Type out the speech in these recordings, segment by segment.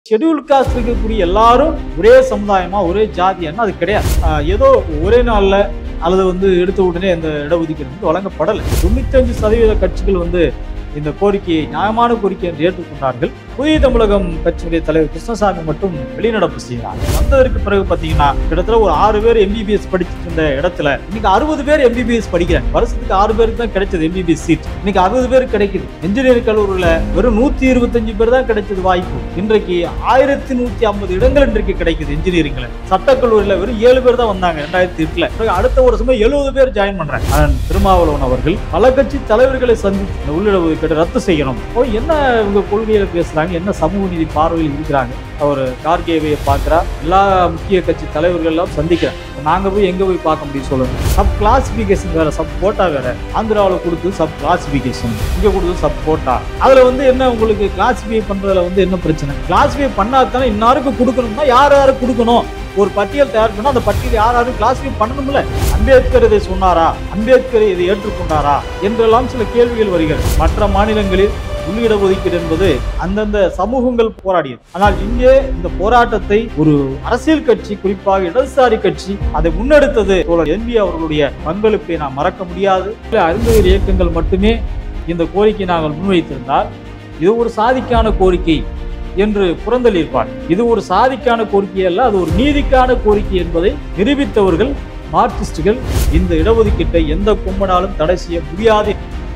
schedule cost இருக்கக்கூடிய எல்லாரும் ஒரே சமுதாயமா ஒரே ஜாதியானா அது கிடையாது ஆஹ் ஏதோ ஒரே நாள்ல அல்லது வந்து எடுத்த உடனே இந்த இடஒதுக்கீடு வந்து வழங்கப்படலை தொண்ணூத்தஞ்சு சதவீத கட்சிகள் வந்து இந்த கோரிக்கையை நியாயமான கோரிக்கை என்று ஏற்றுக்கொண்டார்கள் புதிய தமிழகம் கட்சியுடைய தலைவர் கிருஷ்ணசாமி மட்டும் வெளிநடப்பு செய்கிறாங்க வந்ததற்கு பிறகு பாத்தீங்கன்னா கிட்டத்தட்ட ஒரு ஆறு பேர் எம்பிபிஎஸ் படிச்சுட்டு இருந்த இடத்துல இன்னைக்கு அறுபது பேர் எம்பிபிஎஸ் படிக்கிறாங்க வருஷத்துக்கு ஆறு பேருக்கு தான் கிடைச்சது எம்பிபிஎஸ் சீட் இன்னைக்கு அறுபது பேர் கிடைக்குது இன்ஜினியரிங் கல்லூரியில் வெறும் நூத்தி இருபத்தஞ்சு பேர் தான் கிடைச்சது வாய்ப்பு இன்றைக்கு ஆயிரத்தி நூத்தி ஐம்பது இடங்கள் இன்றைக்கு கிடைக்குது இன்ஜினியரிங்ல சட்டக்கல்லூரியில் வெறும் ஏழு பேர் தான் வந்தாங்க ரெண்டாயிரத்தி எட்டுல பிறகு அடுத்த வருஷமே எழுபது பேர் ஜாயின் பண்றாங்க அண்ணன் திருமாவளவன் அவர்கள் பல கட்சி தலைவர்களை சந்தித்து இந்த உள்ளிடஒதுக்கீட்டை ரத்து செய்யணும் ஓ என்ன இவங்க கொள்கையில பேசுறாங்க என்ன சமூக நீதி பார்வையில் இருக்கிறாங்க அவர் கார்கேவையை பார்க்குறா எல்லா முக்கிய கட்சி தலைவர்கள் எல்லாம் சந்திக்கிறாங்க இப்ப நாங்க போய் எங்க போய் பார்க்க முடியும் சொல்லுங்க சப் கிளாசிபிகேஷன் வேற சப் கோட்டா வேற ஆந்திராவில் கொடுத்து சப் கிளாசிபிகேஷன் இங்க கொடுத்து சப் கோட்டா அதுல வந்து என்ன உங்களுக்கு கிளாசிஃபை பண்றதுல வந்து என்ன பிரச்சனை கிளாசிஃபை பண்ணாதானே இன்னாருக்கு கொடுக்கணும்னா யார் யாரு கொடுக்கணும் ஒரு பட்டியல் தயார் பண்ணா அந்த பட்டியல் யார் யாரும் கிளாசிஃபை பண்ணணும்ல அம்பேத்கர் இதை சொன்னாரா அம்பேத்கர் இதை ஏற்றுக்கொண்டாரா என்றெல்லாம் சில கேள்விகள் வருகிறது மற்ற மாநிலங்களில் உள்ளிட ஒதுக்கீடு என்பது அந்தந்த சமூகங்கள் போராடியது ஆனால் இங்கே இந்த போராட்டத்தை ஒரு அரசியல் கட்சி குறிப்பாக இடதுசாரி கட்சி அதை முன்னெடுத்தது தோழர் என்பி அவர்களுடைய பங்களிப்பை நாம் மறக்க முடியாது அருந்ததியர் இயக்கங்கள் மட்டுமே இந்த கோரிக்கை நாங்கள் முன்வைத்திருந்தால் இது ஒரு சாதிக்கான கோரிக்கை என்று புறந்தள்ளியிருப்பார் இது ஒரு சாதிக்கான கோரிக்கை அல்ல அது ஒரு நீதிக்கான கோரிக்கை என்பதை நிரூபித்தவர்கள் மார்க்சிஸ்டுகள் இந்த இடஒதுக்கீட்டை எந்த கும்பனாலும் தடை செய்ய முடியாது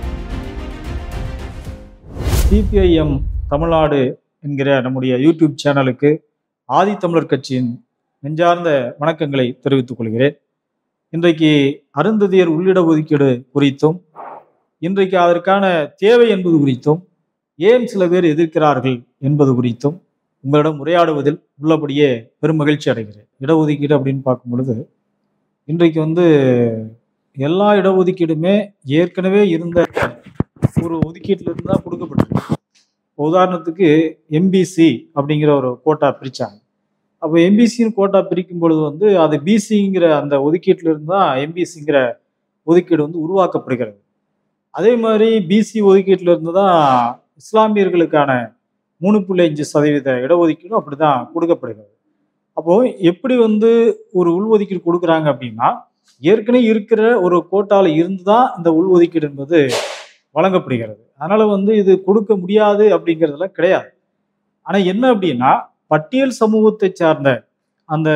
சிபிஐஎம் தமிழ்நாடு என்கிற நம்முடைய யூடியூப் சேனலுக்கு ஆதித்தமிழர் கட்சியின் நெஞ்சார்ந்த வணக்கங்களை தெரிவித்துக் கொள்கிறேன் இன்றைக்கு அருந்ததியர் உள்ளிட ஒதுக்கீடு குறித்தும் இன்றைக்கு அதற்கான தேவை என்பது குறித்தும் ஏன் சில பேர் எதிர்க்கிறார்கள் என்பது குறித்தும் உங்களிடம் உரையாடுவதில் உள்ளபடியே பெரும் மகிழ்ச்சி அடைகிறேன் இடஒதுக்கீடு அப்படின்னு பார்க்கும் பொழுது இன்றைக்கு வந்து எல்லா இடஒதுக்கீடுமே ஏற்கனவே இருந்த ஒரு ஒதுக்கீட்டுல இருந்து தான் கொடுக்கப்பட்டிருக்கு இப்போ உதாரணத்துக்கு எம்பிசி அப்படிங்கிற ஒரு கோட்டா பிரிச்சாங்க அப்போ எம்பிசின்னு கோட்டா பிரிக்கும் பொழுது வந்து அது பிசிங்கிற அந்த ஒதுக்கீட்டுல இருந்து தான் எம்பிசிங்கிற ஒதுக்கீடு வந்து உருவாக்கப்படுகிறது அதே மாதிரி பிசி ஒதுக்கீட்டுல இருந்து தான் இஸ்லாமியர்களுக்கான மூணு புள்ளி அஞ்சு சதவீத இடஒதுக்கீடும் அப்படிதான் கொடுக்கப்படுகிறது அப்போ எப்படி வந்து ஒரு உள்ஒதுக்கீடு கொடுக்குறாங்க அப்படின்னா ஏற்கனவே இருக்கிற ஒரு கோட்டால இருந்து தான் இந்த உள்ஒதுக்கீடு என்பது வழங்கப்படுகிறது அதனால வந்து இது கொடுக்க முடியாது அப்படிங்கிறதுலாம் கிடையாது ஆனா என்ன அப்படின்னா பட்டியல் சமூகத்தை சார்ந்த அந்த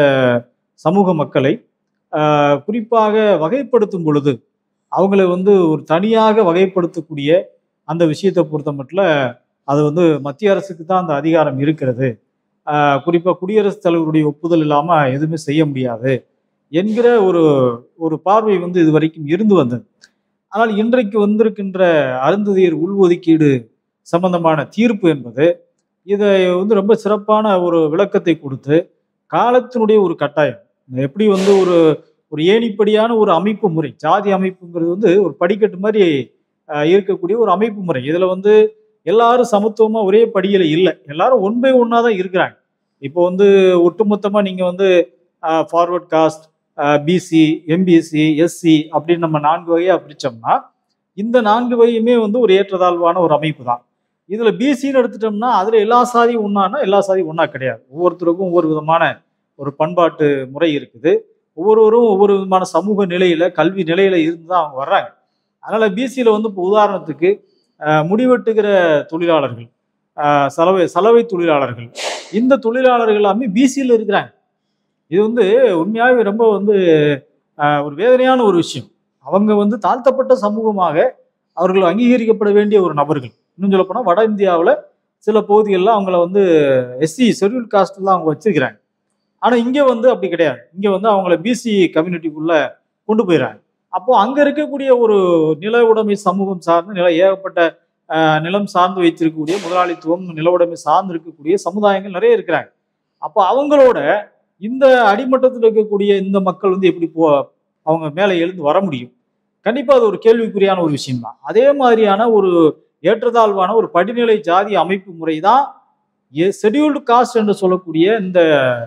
சமூக மக்களை ஆஹ், குறிப்பாக வகைப்படுத்தும் பொழுது அவங்களை வந்து ஒரு தனியாக வகைப்படுத்தக்கூடிய அந்த விஷயத்தை பொறுத்த மட்டும் அது வந்து மத்திய அரசுக்கு தான் அந்த அதிகாரம் இருக்கிறது ஆஹ், குறிப்பா குடியரசுத் தலைவருடைய ஒப்புதல் இல்லாம எதுவுமே செய்ய முடியாது என்கிற ஒரு ஒரு பார்வை வந்து இது வரைக்கும் இருந்து வந்தது ஆனால் இன்றைக்கு வந்திருக்கின்ற அருந்ததியர் உள்ஒதுக்கீடு சம்பந்தமான தீர்ப்பு என்பது இதை வந்து ரொம்ப சிறப்பான ஒரு விளக்கத்தை கொடுத்து காலத்தினுடைய ஒரு கட்டாயம் எப்படி வந்து ஒரு ஒரு ஏணிப்படியான ஒரு அமைப்பு முறை ஜாதி அமைப்புங்கிறது வந்து ஒரு படிக்கட்டு மாதிரி அஹ், இருக்கக்கூடிய ஒரு அமைப்பு முறை இதுல வந்து எல்லாரும் சமத்துவமா ஒரே படியில இல்லை எல்லாரும் ஒன் பை ஒன்னா தான் இருக்கிறாங்க இப்போ வந்து ஒட்டுமொத்தமா நீங்க வந்து forward caste BC MBC SC அப்படின்னு நம்ம நான்கு வகையா பிரிச்சோம்னா இந்த நான்கு வகையுமே வந்து ஒரு ஏற்றத்தாழ்வான ஒரு அமைப்பு தான் இதுல பிசின்னு எடுத்துட்டோம்னா அதுல எல்லா சாதியும் ஒன்னானா எல்லா சாதியும் ஒண்ணா கிடையாது ஒவ்வொருத்தருக்கும் ஒவ்வொரு விதமான ஒரு பண்பாட்டு முறை இருக்குது ஒவ்வொருவரும் ஒவ்வொரு விதமான சமூக நிலையில கல்வி நிலையில இருந்து தான் அவங்க வர்றாங்க அதனால பிசியில வந்து இப்போ உதாரணத்துக்கு அஹ், முடிவெட்டுகிற தொழிலாளர்கள் அஹ், சலவை சலவை தொழிலாளர்கள் இந்த தொழிலாளர்கள் எல்லாமே பிசியில் இருக்கிறாங்க இது வந்து உண்மையாகவே ரொம்ப வந்து ஆஹ், ஒரு வேதனையான ஒரு விஷயம் அவங்க வந்து தாழ்த்தப்பட்ட சமூகமாக அவர்கள் அங்கீகரிக்கப்பட வேண்டிய ஒரு நபர்கள் இன்னும் சொல்ல போனால் வட இந்தியாவில் சில பகுதிகளில் அவங்கள வந்து எஸ்சி ஷெட்யூல் காஸ்ட்லாம் அவங்க வச்சிருக்கிறாங்க ஆனால் இங்கே வந்து அப்படி கிடையாது இங்கே வந்து அவங்கள பிசி கம்யூனிட்டிக்குள்ள கொண்டு போயிடறாங்க அப்போ அங்கே இருக்கக்கூடிய ஒரு நில உடைமை சமூகம் சார்ந்து நில ஏகப்பட்ட ஆஹ், நிலம் சார்ந்து வைத்திருக்கக்கூடிய முதலாளித்துவம் நில உடைமை சார்ந்து இருக்கக்கூடிய சமுதாயங்கள் நிறைய இருக்கிறாங்க அப்போ அவங்களோட இந்த அடிமட்டத்தில் இருக்கக்கூடிய இந்த மக்கள் வந்து எப்படி போ அவங்க மேலே எழுந்து வர முடியும் கண்டிப்பா அது ஒரு கேள்விக்குறியான ஒரு விஷயம் தான் அதே மாதிரியான ஒரு ஏற்றத்தாழ்வான ஒரு படிநிலை ஜாதி அமைப்பு முறை தான் ஷெட்யூல்டு காஸ்ட் என்று சொல்லக்கூடிய இந்த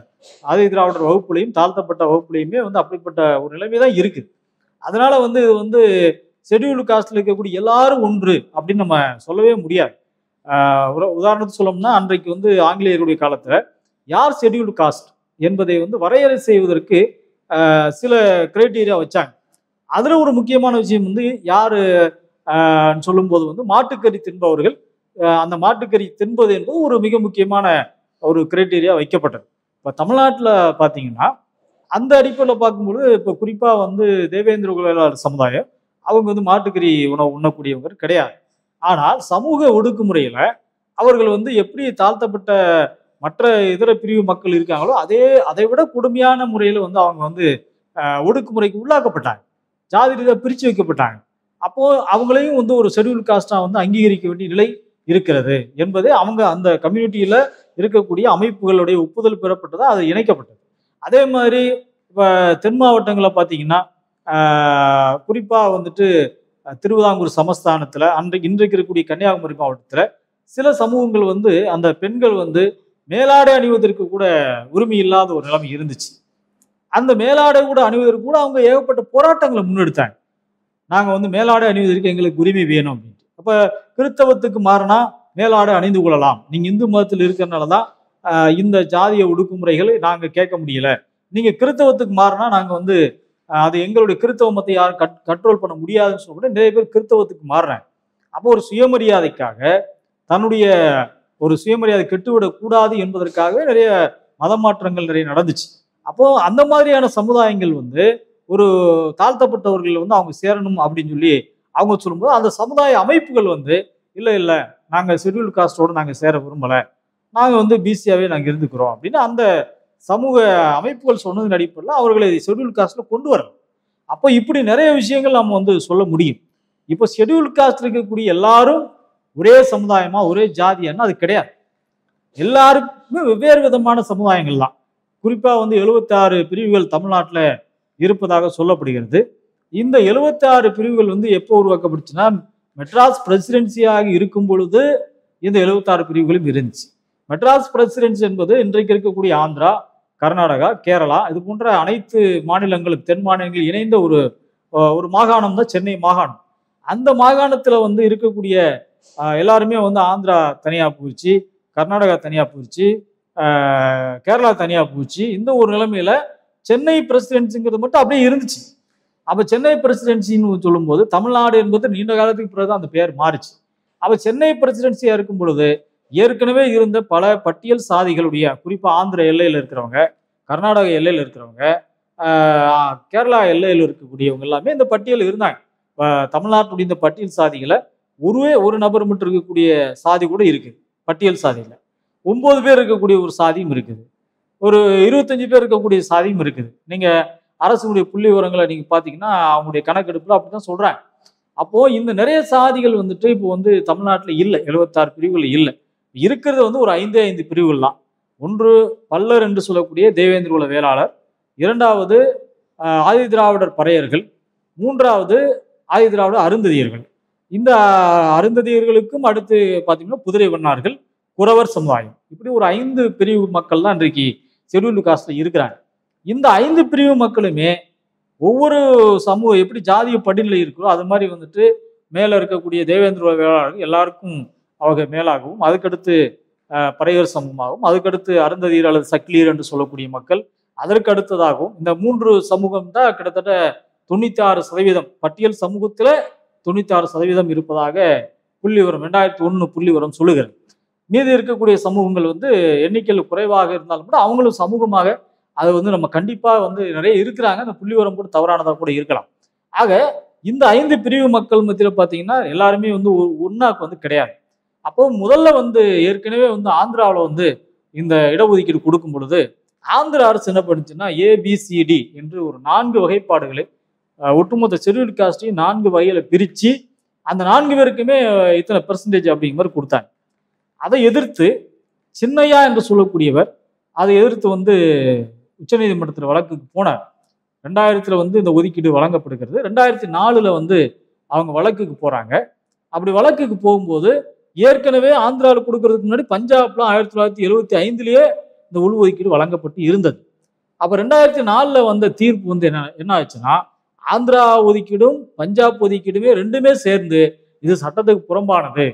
ஆதி திராவிடர் வகுப்புலையும் தாழ்த்தப்பட்ட வகுப்புலையுமே வந்து அப்படிப்பட்ட ஒரு நிலைமை தான் இருக்குது அதனால வந்து இது வந்து ஷெட்யூல்டு காஸ்ட்ல இருக்கக்கூடிய எல்லாரும் ஒன்று அப்படின்னு நம்ம சொல்லவே முடியாது ஆஹ் உர- உதாரணத்துக்கு சொல்லணும்னா அன்றைக்கு வந்து ஆங்கிலேயருடைய காலத்துல யார் ஷெட்யூல்டு காஸ்ட் என்பதை வந்து வரையறை செய்வதற்கு ஆஹ் சில கிரைட்டீரியா வச்சாங்க அதுல ஒரு முக்கியமான விஷயம் வந்து யாரு ஆஹ் சொல்லும்போது வந்து மாட்டுக்கறி தின்பவர்கள் ஆஹ் அந்த மாட்டுக்கறி தின்பது என்பது ஒரு மிக முக்கியமான ஒரு கிரைட்டீரியா வைக்கப்பட்டது இப்போ தமிழ்நாட்டில் பார்த்தீங்கன்னா அந்த அடிப்படையில் பார்க்கும்பொழுது இப்போ குறிப்பாக வந்து தேவேந்திர குலவேளாளர் சமுதாயம் அவங்க வந்து மாட்டுக்கறி உணவு உண்ணக்கூடியவங்க கிடையாது ஆனால் சமூக ஒடுக்குமுறையில் அவர்கள் வந்து எப்படி தாழ்த்தப்பட்ட மற்ற இதர பிரிவு மக்கள் இருக்காங்களோ அதே அதை விட கொடுமையான முறையில் வந்து அவங்க வந்து ஆஹ், ஒடுக்குமுறைக்கு உள்ளாக்கப்பட்டாங்க ஜாதி ரீதியாக பிரித்து வைக்கப்பட்டாங்க அப்போ அவங்களையும் வந்து ஒரு ஷெட்யூல் காஸ்டாக வந்து அங்கீகரிக்க வேண்டிய நிலை இருக்கிறது என்பது அவங்க அந்த கம்யூனிட்டியில் இருக்கக்கூடிய அமைப்புகளுடைய ஒப்புதல் பெறப்பட்டதா அது இணைக்கப்பட்டது அதே மாதிரி இப்போ தென் மாவட்டங்களில் பார்த்தீங்கன்னா குறிப்பாக வந்துட்டு அஹ், திருவிதாங்கூர் சமஸ்தானத்தில் அன்றைக்கு இன்றைக்கு இருக்கக்கூடிய கன்னியாகுமரி மாவட்டத்தில் சில சமூகங்கள் வந்து அந்த பெண்கள் வந்து மேலாடை அணிவதற்கு கூட உரிமை இல்லாத ஒரு நிலைமை இருந்துச்சு அந்த மேலாடை கூட அணிவதற்கு கூட அவங்க ஏகப்பட்ட போராட்டங்களை முன்னெடுத்தாங்க நாங்கள் வந்து மேலாடை அணிவதற்கு எங்களுக்கு உரிமை வேணும் அப்படின்ட்டு அப்போ கிறித்தவத்துக்கு மாறினா மேலாடை அணிந்து கொள்ளலாம் நீங்கள் இந்து மதத்தில் இருக்கிறனால தான் ஆஹ், இந்த ஜாதிய ஒடுக்குமுறைகளை நாங்கள் கேட்க முடியல நீங்கள் கிறித்தவத்துக்கு மாறினா நாங்கள் வந்து ஆஹ், அது எங்களுடைய கிறித்தவ மதத்தை யாரும் கட் கண்ட்ரோல் பண்ண முடியாதுன்னு சொல்லிட்டு நிறைய பேர் கிறித்தவத்துக்கு மாறுறாங்க அப்போ ஒரு சுயமரியாதைக்காக தன்னுடைய ஒரு சுயமரியாதை கெட்டுவிடக் கூடாது என்பதற்காகவே நிறைய மத மாற்றங்கள் நிறைய நடந்துச்சு அப்போ அந்த மாதிரியான சமுதாயங்கள் வந்து ஒரு தாழ்த்தப்பட்டவர்கள் வந்து அவங்க சேரணும் அப்படின்னு சொல்லி அவங்க சொல்லும்போது அந்த சமுதாய அமைப்புகள் வந்து இல்லை இல்லை நாங்கள் ஷெட்யூல் காஸ்டோடு நாங்கள் சேர விரும்பலை நாங்கள் வந்து பிசியாவே நாங்கள் இருந்துக்கிறோம் அப்படின்னு அந்த சமூக அமைப்புகள் சொன்னதன் அடிப்படையில் அவர்களை ஷெட்யூல் காஸ்ட்ல கொண்டு வரலாம் அப்போ இப்படி நிறைய விஷயங்கள் நம்ம வந்து சொல்ல முடியும் இப்போ ஷெட்யூல் காஸ்ட் இருக்கக்கூடிய எல்லாரும் ஒரே சமுதாயமா ஒரே ஜாதியான்னா அது கிடையாது எல்லாருக்குமே வெவ்வேறு விதமான சமுதாயங்கள் தான் குறிப்பாக வந்து 76 பிரிவுகள் தமிழ்நாட்டில் இருப்பதாக சொல்லப்படுகிறது இந்த 76 பிரிவுகள் வந்து எப்போ உருவாக்கப்பட்டுச்சுன்னா மெட்ராஸ் பிரசிடென்சியாக இருக்கும் பொழுது இந்த 76 பிரிவுகளும் இருந்துச்சு மெட்ராஸ் பிரசிடென்சி என்பது இன்றைக்கு இருக்கக்கூடிய ஆந்திரா கர்நாடகா கேரளா இது போன்ற அனைத்து மாநிலங்களும் தென் மாநிலங்கள் இணைந்த ஒரு அஹ், ஒரு மாகாணம் தான் சென்னை மாகாணம் அந்த மாகாணத்துல வந்து இருக்கக்கூடிய அஹ், எல்லாருமே வந்து ஆந்திரா தனியா போயிடுச்சு கர்நாடகா தனியா போயிடுச்சு அஹ், கேரளா தனியா போயிடுச்சு இந்த ஒரு நிலைமையில சென்னை பிரசிடென்சிங்கிறது மட்டும் அப்படியே இருந்துச்சு அப்ப சென்னை பிரசிடென்சின்னு சொல்லும்போது தமிழ்நாடு என்பது நீண்ட காலத்துக்கு பிறகு அந்த பெயர் மாறுச்சு அப்ப சென்னை பிரசிடென்சியா இருக்கும் பொழுது ஏற்கனவே இருந்த பல பட்டியல் சாதிகளுடைய குறிப்பா ஆந்திர எல்லையில் இருக்கிறவங்க கர்நாடக எல்லையில் இருக்கிறவங்க ஆஹ், கேரளா எல்லையில் இருக்கக்கூடியவங்க எல்லாமே இந்த பட்டியல் இருந்தாங்க இப்ப தமிழ்நாட்டுடைய இந்த பட்டியல் சாதிகளை ஒருவே ஒரு நபர் மட்டும் இருக்கக்கூடிய சாதி கூட இருக்குது பட்டியல் சாதியில ஒன்பது பேர் இருக்கக்கூடிய ஒரு சாதியும் இருக்குது ஒரு இருபத்தஞ்சு பேர் இருக்கக்கூடிய சாதியும் இருக்குது நீங்க அரசுடைய புள்ளி விவரங்களை நீங்க பாத்தீங்கன்னா அவங்களுடைய கணக்கெடுப்புல அப்படிதான் சொல்றாங்க அப்போ இந்த நிறைய சாதிகள் வந்துட்டு இப்போ வந்து தமிழ்நாட்டில் இல்லை எழுபத்தாறு பிரிவுகள் இல்லை இருக்கிறது வந்து ஒரு ஐந்தே ஐந்து பிரிவுகள் தான் ஒன்று பல்லர் என்று சொல்லக்கூடிய தேவேந்திர குல வேளாளர் இரண்டாவது ஆஹ், ஆதி திராவிடர் பறையர்கள் மூன்றாவது ஆதி திராவிடர் அருந்ததியர்கள் இந்த அருந்ததியர்களுக்கும் அடுத்து பார்த்தீங்கன்னா குதிரை வண்ணார்கள் குறவர் சமுதாயம் இப்படி ஒரு ஐந்து பிரிவு மக்கள் தான் இன்றைக்கு ஷெட்யூல்டு காஸ்ட்ல இருக்கிறாங்க இந்த ஐந்து பிரிவு மக்களுமே ஒவ்வொரு சமூகம் எப்படி ஜாதிய படிநிலை இருக்கோ அது மாதிரி வந்துட்டு மேலே இருக்கக்கூடிய தேவேந்திர குல வேளாளர்கள் எல்லாருக்கும் அவங்க மேலாகவும் அதுக்கடுத்து அஹ், பறையர் சமூகமாகவும் அதுக்கடுத்து அருந்ததியர் அல்லது சக்கிலியர் என்று சொல்லக்கூடிய மக்கள் அதற்கு அடுத்ததாகவும் இந்த மூன்று சமூகம் தான் கிட்டத்தட்ட தொண்ணூத்தி ஆறு சதவீதம் பட்டியல் சமூகத்துல தொண்ணூத்தி ஆறு சதவீதம் இருப்பதாக புள்ளி விவரம் ரெண்டாயிரத்தி ஒன்று புள்ளி விவரம் சொல்லுகிறது மீதி இருக்கக்கூடிய சமூகங்கள் வந்து எண்ணிக்கையில் குறைவாக இருந்தாலும் கூட அவங்களும் சமூகமாக அது வந்து நம்ம கண்டிப்பா வந்து நிறைய இருக்கிறாங்க அந்த புள்ளி விவரம் கூட தவறானதாக கூட இருக்கலாம் ஆக இந்த ஐந்து பிரிவு மக்கள் மத்தியில் பார்த்தீங்கன்னா எல்லாருமே வந்து ஒரு ஒன்னாக்கு வந்து கிடையாது அப்போ முதல்ல வந்து ஏற்கனவே வந்து ஆந்திராவில் வந்து இந்த இடஒதுக்கீடு கொடுக்கும் பொழுது ஆந்திர அரசு என்ன பண்ணுச்சுன்னா ஏபிசிடி என்று ஒரு நான்கு வகைப்பாடுகளை அஹ், ஒட்டுமொத்த ஷெட்யூல் காஸ்டையும் நான்கு வகையில பிரிச்சு அந்த நான்கு பேருக்குமே அஹ், இத்தனை பெர்சன்டேஜ் அப்படிங்கிற மாதிரி கொடுத்தாங்க அதை எதிர்த்து சின்னையா என்று சொல்லக்கூடியவர் அதை எதிர்த்து வந்து உச்சநீதிமன்றத்தில் வழக்குக்கு போனார் ரெண்டாயிரத்துல வந்து இந்த ஒதுக்கீடு வழங்கப்படுகிறது ரெண்டாயிரத்தி நாலுல வந்து அவங்க வழக்குக்கு போறாங்க அப்படி வழக்குக்கு போகும்போது ஏற்கனவே ஆந்திராவில் கொடுக்கறதுக்கு முன்னாடி பஞ்சாப்ல ஆயிரத்தி தொள்ளாயிரத்தி எழுவத்தி ஐந்துலயே இந்த உள்ஒதுக்கீடு வழங்கப்பட்டு இருந்தது அப்ப ரெண்டாயிரத்தி நாலுல வந்த தீர்ப்பு வந்து என்ன என்ன ஆச்சுன்னா ஆந்திரா ஒதுக்கீடும் பஞ்சாப் ஒதுக்கீடுமே ரெண்டுமே சேர்ந்து இது சட்டத்துக்கு புறம்பானது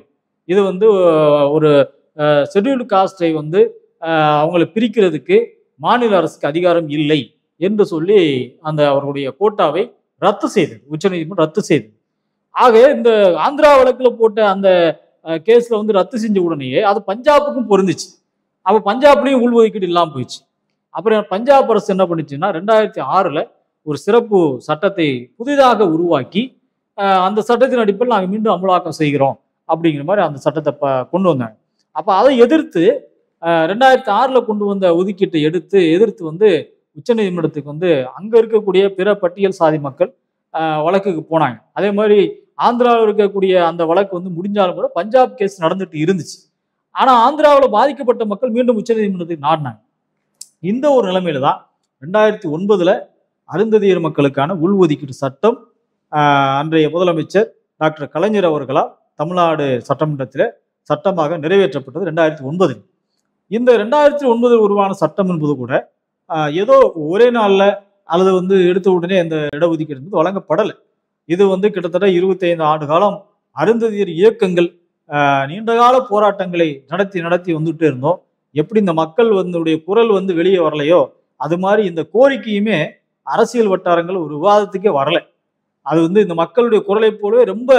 இது வந்து அஹ், ஒரு ஷெட்யூல்டு காஸ்டை வந்து அஹ், அவங்களை பிரிக்கிறதுக்கு மாநில அரசுக்கு அதிகாரம் இல்லை என்று சொல்லி அந்த அவர்களுடைய கோட்டாவை ரத்து செய்தது உச்சநீதிமன்றம் ரத்து செய்தது ஆக இந்த ஆந்திரா வழக்கில் போட்ட அந்த கேஸ்ல வந்து ரத்து செஞ்ச உடனேயே அது பஞ்சாபுக்கும் பொருந்துச்சு அப்போ பஞ்சாப்லேயும் உள்ஒதுக்கீடு இல்லாமல் போயிடுச்சு அப்புறம் பஞ்சாப் அரசு என்ன பண்ணுச்சுன்னா ரெண்டாயிரத்தி ஆறில் ஒரு சிறப்பு சட்டத்தை புதிதாக உருவாக்கி அஹ், அந்த சட்டத்தின் அடிப்படையில் நாங்கள் மீண்டும் அமலாக்கம் செய்கிறோம் அப்படிங்கிற மாதிரி அந்த சட்டத்தை ப கொண்டு வந்தாங்க அப்போ அதை எதிர்த்து அஹ், ரெண்டாயிரத்தி ஆறில் கொண்டு வந்த ஒதுக்கீட்டை எடுத்து எதிர்த்து வந்து உச்சநீதிமன்றத்துக்கு வந்து அங்கே இருக்கக்கூடிய பிற பட்டியல் சாதி மக்கள் அஹ், வழக்குக்கு போனாங்க அதே மாதிரி ஆந்திராவில் இருக்கக்கூடிய அந்த வழக்கு வந்து முடிஞ்சாலும் கூட பஞ்சாப் கேஸ் நடந்துட்டு இருந்துச்சு ஆனால் ஆந்திராவில் பாதிக்கப்பட்ட மக்கள் மீண்டும் உச்சநீதிமன்றத்துக்கு நாடினாங்க இந்த ஒரு நிலைமையில தான் ரெண்டாயிரத்தி ஒன்பதுல அருந்ததியர் மக்களுக்கான உள்ஒதுக்கீடு சட்டம் ஆஹ், அன்றைய முதலமைச்சர் டாக்டர் கலைஞர் அவர்களால் தமிழ்நாடு சட்டமன்றத்தில் சட்டமாக நிறைவேற்றப்பட்டது ரெண்டாயிரத்தி ஒன்பதில் இந்த ரெண்டாயிரத்தி ஒன்பதில் உருவான சட்டம் என்பது கூட ஆஹ், ஏதோ ஒரே நாளில் அல்லது வந்து எடுத்த உடனே இந்த இடஒதுக்கீடு என்பது வழங்கப்படலை இது வந்து கிட்டத்தட்ட இருபத்தைந்து ஆண்டு காலம் அருந்ததியர் இயக்கங்கள் ஆஹ், நீண்டகால போராட்டங்களை நடத்தி நடத்தி வந்துட்டு இருந்தோம் எப்படி இந்த மக்கள் வந்து குரல் வந்து வெளியே வரலையோ அது மாதிரி இந்த கோரிக்கையுமே அரசியல் வட்டாரங்கள் ஒரு விவாதத்துக்கே வரல அது வந்து இந்த மக்களுடைய குரலை போலவே ரொம்ப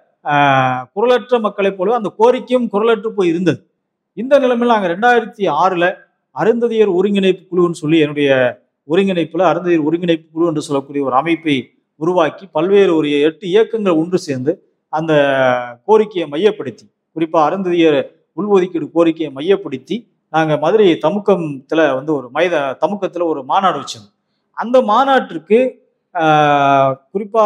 ஆஹ், குரலற்ற மக்களைப் போலவே அந்த கோரிக்கையும் குரலற்று போய் இருந்தது இந்த நிலைமையில நாங்கள் ரெண்டாயிரத்தி ஆறுல அருந்ததியர் ஒருங்கிணைப்பு குழுன்னு சொல்லி என்னுடைய ஒருங்கிணைப்புல அருந்ததியர் ஒருங்கிணைப்பு குழு என்று சொல்லக்கூடிய ஒரு அமைப்பை உருவாக்கி பல்வேறு ஒரு எட்டு இயக்கங்கள் ஒன்று சேர்ந்து அந்த கோரிக்கையை மையப்படுத்தி குறிப்பா அருந்ததியர் உள்ஒதுக்கீடு கோரிக்கையை மையப்படுத்தி நாங்கள் மதுரை தமுக்கத்தில் வந்து ஒரு மைத தமுக்கத்தில் ஒரு மாநாடு வச்சோம் அந்த மாநாட்டிற்கு ஆஹ், குறிப்பா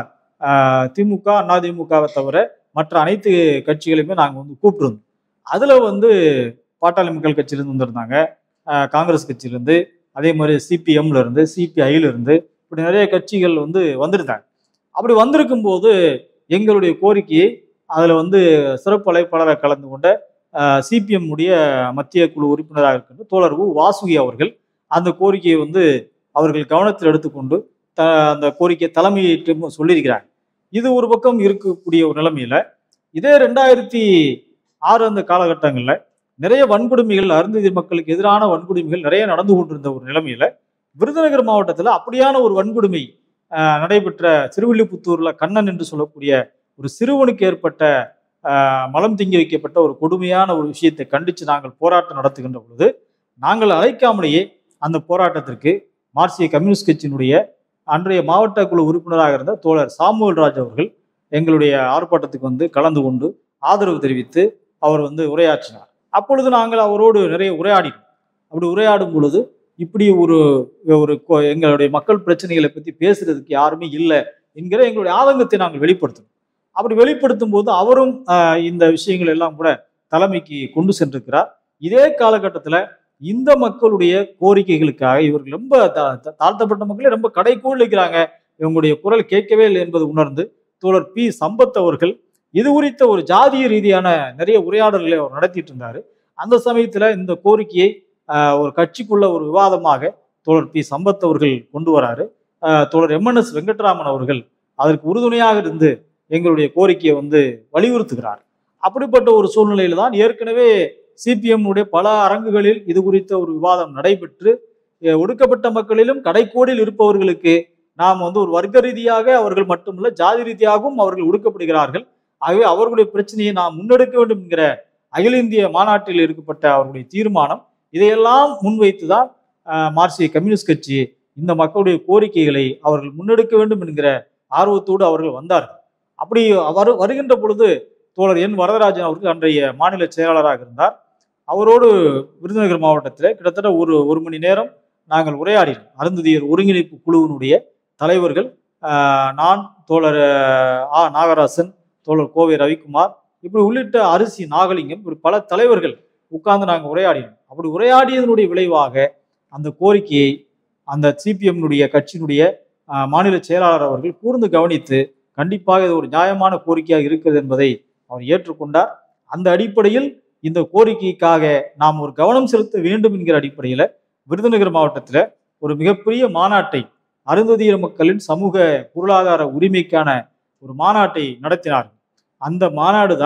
ஆஹ், திமுக அதிமுகவை தவிர மற்ற அனைத்து கட்சிகளையுமே நாங்கள் வந்து கூப்பிட்டுருந்தோம் அதில் வந்து பாட்டாளி மக்கள் கட்சியிலேருந்து வந்திருந்தாங்க ஆஹ், காங்கிரஸ் கட்சியிலேருந்து அதே மாதிரி சிபிஎம்ல இருந்து சிபிஐல இருந்து இப்படி நிறைய கட்சிகள் வந்து வந்திருந்தாங்க அப்படி வந்திருக்கும் போது எங்களுடைய கோரிக்கையை அதில் வந்து சிறப்பு அழைப்பாளராக கலந்து கொண்ட சிபிஎம் உடைய மத்திய குழு உறுப்பினராக இருக்கின்ற தோழர் உ வாசுகி அவர்கள் அந்த கோரிக்கையை வந்து அவர்கள் கவனத்தில் எடுத்துக்கொண்டு த அந்த கோரிக்கையை தலைமையேற்று சொல்லியிருக்கிறாங்க இது ஒரு பக்கம் இருக்கக்கூடிய ஒரு நிலைமையில இதே ரெண்டாயிரத்தி ஆறு அந்த காலகட்டங்களில் நிறைய வன்கொடுமைகள் அருந்ததி மக்களுக்கு எதிரான வன்கொடுமைகள் நிறைய நடந்து கொண்டிருந்த ஒரு நிலைமையில விருதுநகர் மாவட்டத்தில் அப்படியான ஒரு வன்கொடுமை ஆஹ், நடைபெற்ற திருவில்லிபுத்தூர்ல கண்ணன் என்று சொல்லக்கூடிய ஒரு சிறுவனுக்கு ஏற்பட்ட ஆஹ், மலம் திங்கி வைக்கப்பட்ட ஒரு கொடுமையான ஒரு விஷயத்தை கண்டித்து நாங்கள் போராட்டம் நடத்துகின்ற பொழுது நாங்கள் அழைக்காமலேயே அந்த போராட்டத்திற்கு மார்க்சிய கம்யூனிஸ்ட் கட்சியினுடைய அன்றைய மாவட்ட குழு உறுப்பினராக இருந்த தோழர் சாமுவேல் ராஜ் அவர்கள் எங்களுடைய ஆர்ப்பாட்டத்துக்கு வந்து கலந்து கொண்டு ஆதரவு தெரிவித்து அவர் வந்து உரையாற்றினார் அப்பொழுது நாங்கள் அவரோடு நிறைய உரையாடினோம் அப்படி உரையாடும் பொழுது இப்படி ஒரு ஒரு கொ- எங்களுடைய மக்கள் பிரச்சனைகளை பற்றி பேசுறதுக்கு யாருமே இல்லை என்கிற எங்களுடைய ஆதங்கத்தை நாங்கள் வெளிப்படுத்தணும் அப்படி வெளிப்படுத்தும் போது அவரும் ஆஹ், இந்த விஷயங்கள் எல்லாம் கூட தலைமைக்கு கொண்டு சென்றிருக்கிறார் இதே காலகட்டத்தில் இந்த மக்களுடைய கோரிக்கைகளுக்காக இவர்கள் ரொம்ப தா- தா- தாழ்த்தப்பட்ட மக்களே ரொம்ப கடைக்கூழ் இருக்கிறாங்க இவங்களுடைய குரல் கேட்கவே இல்லை என்பது உணர்ந்து தோழர் பி சம்பத் அவர்கள் இது குறித்த ஒரு ஜாதிய ரீதியான நிறைய உரையாடல்களை அவர் நடத்திட்டு இருந்தாரு அந்த சமயத்துல இந்த கோரிக்கையை ஆஹ், ஒரு கட்சிக்குள்ள ஒரு விவாதமாக தோழர் பி சம்பத் அவர்கள் கொண்டு வராரு ஆஹ், தோழர் எம்என்எஸ் வெங்கட்ராமன் அவர்கள் அதற்கு உறுதுணையாக இருந்து எங்களுடைய கோரிக்கையை வந்து வலியுறுத்துகிறார் அப்படிப்பட்ட ஒரு சூழ்நிலையில தான் ஏற்கனவே சிபிஎம் உடைய பல அரங்குகளில் இது குறித்த ஒரு விவாதம் நடைபெற்று அஹ், ஒடுக்கப்பட்ட மக்களிலும் கடைக்கோடியில் இருப்பவர்களுக்கு நாம் வந்து ஒரு வர்க்க ரீதியாக அவர்கள் மட்டுமல்ல ஜாதி ரீதியாகவும் அவர்கள் ஒடுக்கப்படுகிறார்கள் ஆகவே அவர்களுடைய பிரச்சனையை நாம் முன்னெடுக்க வேண்டும் என்கிற அகில இந்திய மாநாட்டில் இருக்கப்பட்ட அவர்களுடைய தீர்மானம் இதையெல்லாம் முன்வைத்து தான் அஹ், மார்க்சிய கம்யூனிஸ்ட் கட்சி இந்த மக்களுடைய கோரிக்கைகளை அவர்கள் முன்னெடுக்க வேண்டும் என்கிற ஆர்வத்தோடு அவர்கள் வந்தார்கள் அப்படி அவர் வருகின்ற பொழுது தோழர் என் வரதராஜன் அவர்கள் அன்றைய மாநில செயலாளராக இருந்தார் அவரோடு விருதுநகர் மாவட்டத்தில் கிட்டத்தட்ட ஒரு ஒரு மணி நேரம் நாங்கள் உரையாடினோம் அருந்ததியர் ஒருங்கிணைப்பு குழுவினுடைய தலைவர்கள் ஆஹ், நான் தோழர் ஆஹ், ஆ நாகராசன் தோழர் கோவை ரவிக்குமார் இப்படி உள்ளிட்ட அரிசி நாகலிங்கம் இப்படி பல தலைவர்கள் உட்கார்ந்து நாங்கள் உரையாடினோம் அப்படி உரையாடியதனுடைய விளைவாக அந்த கோரிக்கையை அந்த சிபிஎம்னுடைய கட்சியினுடைய ஆஹ், மாநில செயலாளர் அவர்கள் கூர்ந்து கவனித்து கண்டிப்பாக இது ஒரு நியாயமான கோரிக்கையாக இருக்கிறது என்பதை அவர் ஏற்றுக்கொண்டார் அந்த அடிப்படையில் இந்த கோரிக்கைக்காக நாம் ஒரு கவனம் செலுத்த வேண்டும் என்கிற அடிப்படையில் விருதுநகர் மாவட்டத்தில் ஒரு மிகப்பெரிய மாநாட்டை அருந்ததியர் மக்களின் சமூக பொருளாதார உரிமைக்கான ஒரு மாநாட்டை நடத்தினார் அந்த மாநாடு தான்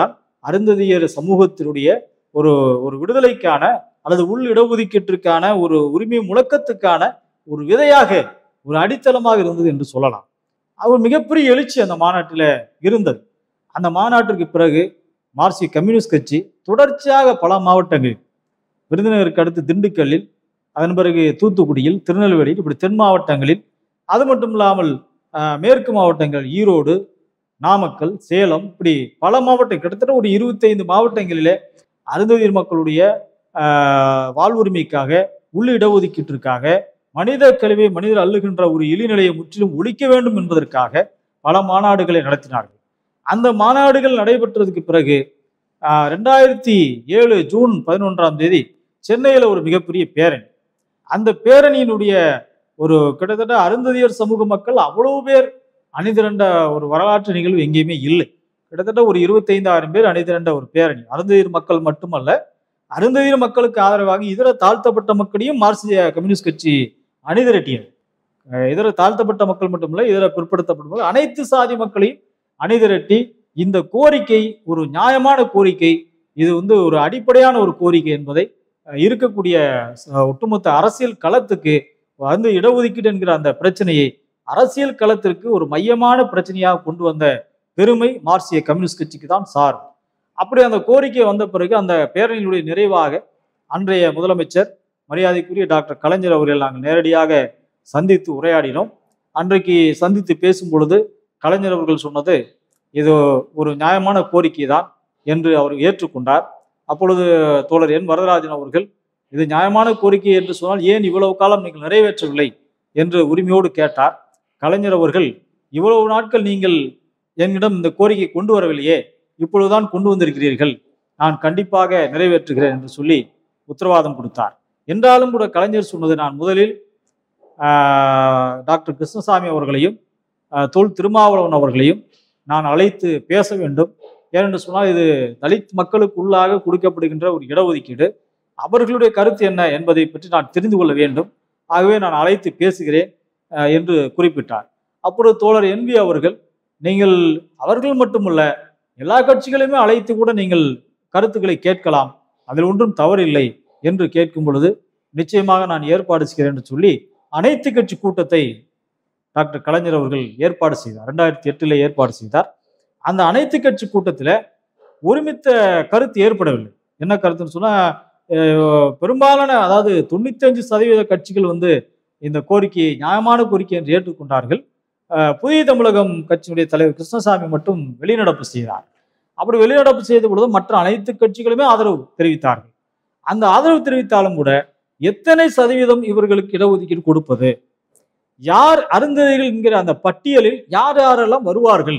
அருந்ததியர் சமூகத்தினுடைய ஒரு ஒரு விடுதலைக்கான அல்லது உள் இடஒதுக்கீட்டிற்கான ஒரு உரிமை முழக்கத்துக்கான ஒரு விதையாக ஒரு அடித்தளமாக இருந்தது என்று சொல்லலாம் அவர் மிகப்பெரிய எழுச்சி அந்த மாநாட்டில் இருந்தது அந்த மாநாட்டிற்கு பிறகு மார்க்சிய கம்யூனிஸ்ட் கட்சி தொடர்ச்சியாக பல மாவட்டங்களில் விருதுநகருக்கு அடுத்து திண்டுக்கல்லில் அதன் பிறகு தூத்துக்குடியில் திருநெல்வேலியில் இப்படி தென் மாவட்டங்களில் அது மட்டும் இல்லாமல் ஆஹ், மேற்கு மாவட்டங்கள் ஈரோடு நாமக்கல் சேலம் இப்படி பல மாவட்டம் கிட்டத்தட்ட ஒரு இருபத்தைந்து மாவட்டங்களிலே அருந்ததியர் மக்களுடைய ஆஹ், வாழ்வுரிமைக்காக உள் இடஒதுக்கீட்டிற்காக மனித கழிவை மனிதர் அள்ளுகின்ற ஒரு இழிநிலையை முற்றிலும் ஒழிக்க வேண்டும் என்பதற்காக பல மாநாடுகளை நடத்தினார்கள் அந்த மாநாடுகள் நடைபெற்றதுக்கு பிறகு ஆஹ், ரெண்டாயிரத்தி ஏழு ஜூன் பதினொன்றாம் தேதி சென்னையில் ஒரு மிகப்பெரிய பேரணி அந்த பேரணியினுடைய ஒரு கிட்டத்தட்ட அருந்ததியர் சமூக மக்கள் அவ்வளவு பேர் அணிதிரண்ட ஒரு வரலாற்று நிகழ்வு எங்கேயுமே இல்லை கிட்டத்தட்ட ஒரு இருபத்தைந்தாயிரம் பேர் அணிதிரண்ட ஒரு பேரணி அருந்ததியர் மக்கள் மட்டுமல்ல அருந்ததியர் மக்களுக்கு ஆதரவாக இதர தாழ்த்தப்பட்ட மக்களையும் மார்க்சிய கம்யூனிஸ்ட் கட்சி அணிதிரட்டியது அஹ் இதர தாழ்த்தப்பட்ட மக்கள் மட்டுமல்ல இதர பிற்படுத்தப்பட்ட மக்கள் அனைத்து சாதி மக்களையும் அணிதிரட்டி இந்த கோரிக்கை ஒரு நியாயமான கோரிக்கை இது வந்து ஒரு அடிப்படையான ஒரு கோரிக்கை என்பதை அஹ் இருக்கக்கூடிய அஹ் ஒட்டுமொத்த அரசியல் களத்துக்கு வந்து இடஒதுக்கீடு என்கிற அந்த பிரச்சனையை அரசியல் களத்திற்கு ஒரு மையமான பிரச்சனையாக கொண்டு வந்த பெருமை மார்க்சிய கம்யூனிஸ்ட் கட்சிக்கு தான் சார் அப்படி அந்த கோரிக்கை வந்த பிறகு அந்த பேரணியினுடைய நிறைவாக அன்றைய முதலமைச்சர் மரியாதைக்குரிய டாக்டர் கலைஞர் அவர்கள் நாங்கள் நேரடியாக சந்தித்து உரையாடினோம் அன்றைக்கு சந்தித்து பேசும் பொழுது கலைஞர் அவர்கள் சொன்னது இது ஒரு நியாயமான கோரிக்கை தான் என்று அவர் ஏற்றுக்கொண்டார் அப்பொழுது தோழர் என் வரதராஜன் அவர்கள் இது நியாயமான கோரிக்கை என்று சொன்னால் ஏன் இவ்வளவு காலம் நீங்கள் நிறைவேற்றவில்லை என்று உரிமையோடு கேட்டார் கலைஞர் அவர்கள் இவ்வளவு நாட்கள் நீங்கள் என்னிடம் இந்த கோரிக்கை கொண்டு வரவில்லையே இப்பொழுதுதான் கொண்டு வந்திருக்கிறீர்கள் நான் கண்டிப்பாக நிறைவேற்றுகிறேன் என்று சொல்லி உத்தரவாதம் கொடுத்தார் என்றாலும் கூட கலைஞர் சொன்னது நான் முதலில் ஆஹ், டாக்டர் கிருஷ்ணசாமி அவர்களையும் ஆஹ், தொல் திருமாவளவன் அவர்களையும் நான் அழைத்து பேச வேண்டும் ஏனென்று சொன்னால் இது தலித் மக்களுக்கு உள்ளாக கொடுக்கப்படுகின்ற ஒரு இடஒதுக்கீடு அவர்களுடைய கருத்து என்ன என்பதை பற்றி நான் தெரிந்து கொள்ள வேண்டும் ஆகவே நான் அழைத்து பேசுகிறேன் அஹ், என்று குறிப்பிட்டார் அப்பொழுது தோழர் என்பி அவர்கள் நீங்கள் அவர்கள் மட்டுமல்ல எல்லா கட்சிகளையுமே அழைத்து கூட நீங்கள் கருத்துக்களை கேட்கலாம் அதில் ஒன்றும் தவறில்லை என்று கேட்கும் பொழுது நிச்சயமாக நான் ஏற்பாடு செய்கிறேன் என்று சொல்லி அனைத்து கட்சி கூட்டத்தை டாக்டர் கலைஞர் அவர்கள் ஏற்பாடு செய்தார் ரெண்டாயிரத்தி எட்டில் ஏற்பாடு செய்தார் அந்த அனைத்து கட்சி கூட்டத்தில் ஒருமித்த கருத்து ஏற்படவில்லை என்ன கருத்துன்னு சொன்னா அஹ், பெரும்பாலான அதாவது தொண்ணூத்தஞ்சு சதவீத கட்சிகள் வந்து இந்த கோரிக்கையை நியாயமான கோரிக்கை என்று ஏற்றுக்கொண்டார்கள் அஹ், புதிய தமிழகம் கட்சியினுடைய தலைவர் கிருஷ்ணசாமி மட்டும் வெளிநடப்பு செய்தார் அப்படி வெளிநடப்பு செய்த பொழுது மற்ற அனைத்து கட்சிகளுமே ஆதரவு தெரிவித்தார்கள் அந்த ஆதரவு தெரிவித்தாலும் கூட எத்தனை சதவீதம் இவர்களுக்கு இடஒதுக்கீடு கொடுப்பது யார் அருந்ததிகள் என்கிற அந்த பட்டியலில் யார் யாரெல்லாம் வருவார்கள்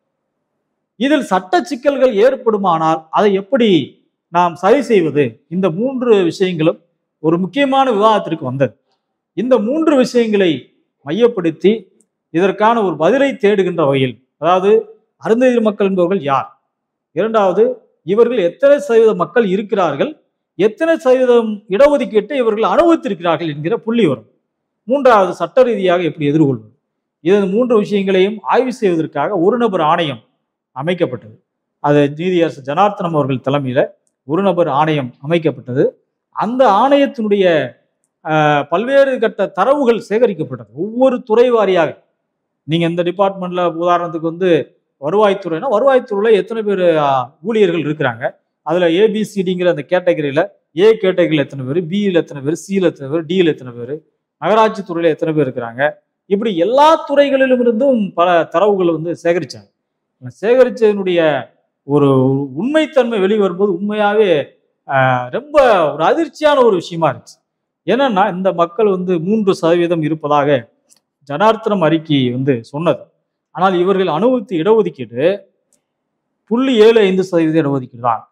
இதில் சட்ட சிக்கல்கள் ஏற்படுமானால் அதை எப்படி நாம் சரி செய்வது இந்த மூன்று விஷயங்களும் ஒரு முக்கியமான விவாதத்திற்கு வந்தது இந்த மூன்று விஷயங்களை மையப்படுத்தி இதற்கான ஒரு பதிலை தேடுகின்ற வகையில் அதாவது அருந்ததியர் மக்கள் என்பவர்கள் யார் இரண்டாவது இவர்கள் எத்தனை சதவீத மக்கள் இருக்கிறார்கள் எத்தனை சதவீதம் இடஒதுக்கீட்டை இவர்கள் அனுபவித்திருக்கிறார்கள் என்கிற புள்ளி வரும் மூன்றாவது சட்ட ரீதியாக எப்படி எதிர்கொள்வது இது மூன்று விஷயங்களையும் ஆய்வு செய்வதற்காக ஒரு நபர் ஆணையம் அமைக்கப்பட்டது அது நீதியரசர் ஜனார்த்தனம் அவர்கள் தலைமையில ஒரு நபர் ஆணையம் அமைக்கப்பட்டது அந்த ஆணையத்தினுடைய ஆஹ், பல்வேறு கட்ட தரவுகள் சேகரிக்கப்பட்டது ஒவ்வொரு துறை வாரியாக நீங்க இந்த டிபார்ட்மெண்ட்ல உதாரணத்துக்கு வந்து வருவாய்த்துறைனா வருவாய்த்துறையில எத்தனை பேர் ஊழியர்கள் இருக்கிறாங்க அதுல ஏபிசிடிங்கிற அந்த கேட்டகரியில ஏ கேட்டகரியில் எத்தனை பேர் பியில் எத்தனை பேர் சியில் எத்தனை பேர் டியில் எத்தனை பேர் நகராட்சி துறையில எத்தனை பேர் இருக்கிறாங்க இப்படி எல்லா துறைகளிலும் இருந்தும் பல தரவுகள் வந்து சேகரிச்சாங்க அந்த சேகரிச்சதனுடைய ஒரு உண்மைத்தன்மை வெளிவரும்போது உண்மையாவே ஆஹ், ரொம்ப ஒரு அதிர்ச்சியான ஒரு விஷயமா இருந்துச்சு என்னன்னா இந்த மக்கள் வந்து மூன்று சதவீதம் இருப்பதாக ஜனார்த்தனம் அறிக்கை வந்து சொன்னது ஆனால் இவர்கள் அனுபவித்த இடஒதுக்கீடு புள்ளி ஏழு ஐந்து சதவீத இடஒதுக்கீடு தான்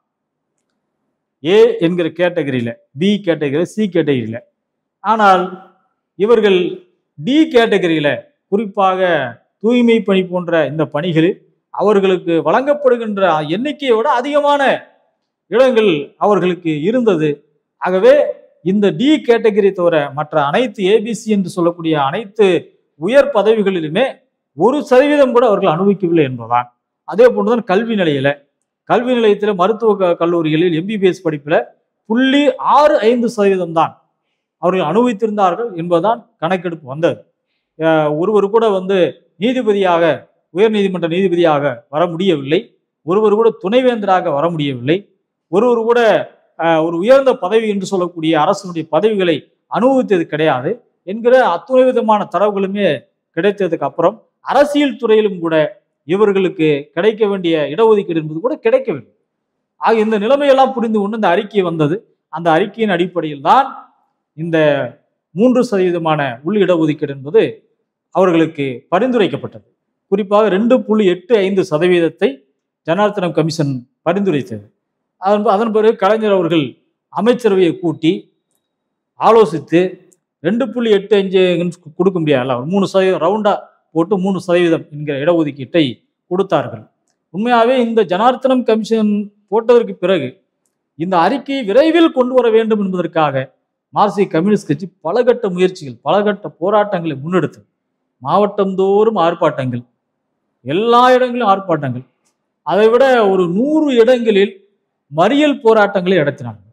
ஏ என்கிற கேட்டகரியில பி கேட்டகரி சி கேட்டகரியில ஆனால் இவர்கள் டி கேட்டகரியில குறிப்பாக தூய்மை பணி போன்ற இந்த பணிகளில் அவர்களுக்கு வழங்கப்படுகின்ற எண்ணிக்கையை விட அதிகமான இடங்கள் அவர்களுக்கு இருந்தது ஆகவே இந்த டி கேட்டகரி தவிர மற்ற அனைத்து ஏபிசி என்று சொல்லக்கூடிய அனைத்து உயர் பதவிகளிலுமே ஒரு சதவீதம் கூட அவர்கள் அனுபவிக்கவில்லை என்பதுதான் அதே போன்றுதான் கல்வி நிலையில கல்வி நிலையத்தில் மருத்துவ க- கல்லூரிகளில் எம்பிபிஎஸ் படிப்பில் புள்ளி ஆறு ஐந்து சதவீதம் தான் அவர்கள் அனுபவித்திருந்தார்கள் என்பதுதான் கணக்கெடுப்பு வந்தது அஹ் ஒருவர் கூட வந்து நீதிபதியாக உயர்நீதிமன்ற நீதிபதியாக வர முடியவில்லை ஒருவர் கூட துணைவேந்தராக வர முடியவில்லை ஒருவர் கூட அஹ், ஒரு உயர்ந்த பதவி என்று சொல்லக்கூடிய அரசனுடைய பதவிகளை அனுபவித்தது கிடையாது என்கிற அத்துணை விதமான தரவுகளுமே கிடைத்ததுக்கு அப்புறம் அரசியல் துறையிலும் கூட இவர்களுக்கு கிடைக்க வேண்டிய இடஒதுக்கீடு என்பது கூட கிடைக்கவில்லை ஆக இந்த நிலைமையெல்லாம் புரிந்து கொண்டு இந்த அறிக்கை வந்தது அந்த அறிக்கையின் அடிப்படையில் தான் இந்த மூன்று சதவீதமான உள் இடஒதுக்கீடு என்பது அவர்களுக்கு பரிந்துரைக்கப்பட்டது குறிப்பாக ரெண்டு புள்ளி எட்டு ஐந்து சதவீதத்தை ஜனார்த்தனம் கமிஷன் பரிந்துரைத்தது அதன் அதன் பிறகு கலைஞர் அவர்கள் அமைச்சரவையை கூட்டி ஆலோசித்து ரெண்டு புள்ளி எட்டு அஞ்சு கொடுக்க முடியாதுல்ல ஒரு மூணு சதவீதம் ரவுண்டா போட்டு மூணு சதவீதம் என்கிற இடஒதுக்கீட்டை கொடுத்தார்கள் உண்மையாகவே இந்த ஜனார்த்தனம் கமிஷன் போட்டதற்கு பிறகு இந்த அறிக்கையை விரைவில் கொண்டு வர வேண்டும் என்பதற்காக மார்க்சிய கம்யூனிஸ்ட் கட்சி பலகட்ட முயற்சிகள் பலகட்ட போராட்டங்களை முன்னெடுத்தது மாவட்டந்தோறும் ஆர்ப்பாட்டங்கள் எல்லா இடங்களிலும் ஆர்ப்பாட்டங்கள் அதை விட ஒரு நூறு இடங்களில் மறியல் போராட்டங்களை நடத்தினார்கள்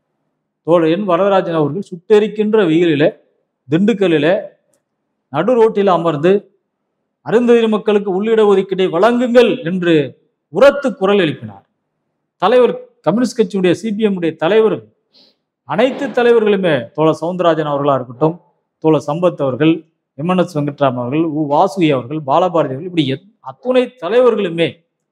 தோழர் என் வரதராஜன் அவர்கள் சுட்டெரிக்கின்ற வெயிலில திண்டுக்கல்லில நடு ரோட்டில் அமர்ந்து அருந்ததி மக்களுக்கு உள்ளிட ஒதுக்கீட்டை வழங்குங்கள் என்று உரத்து குரல் எழுப்பினார் தலைவர் கம்யூனிஸ்ட் கட்சியுடைய சிபிஎம் உடைய தலைவர் அனைத்து தலைவர்களுமே தோழர் சவுந்தரராஜன் அவர்களா இருக்கட்டும் தோழர் சம்பத் அவர்கள் எம்என்எஸ் வெங்கட்ராம் அவர்கள் உ வாசுகி அவர்கள் பாலபாரதி அவர்கள் இப்படி எத்- அத்துணை தலைவர்களுமே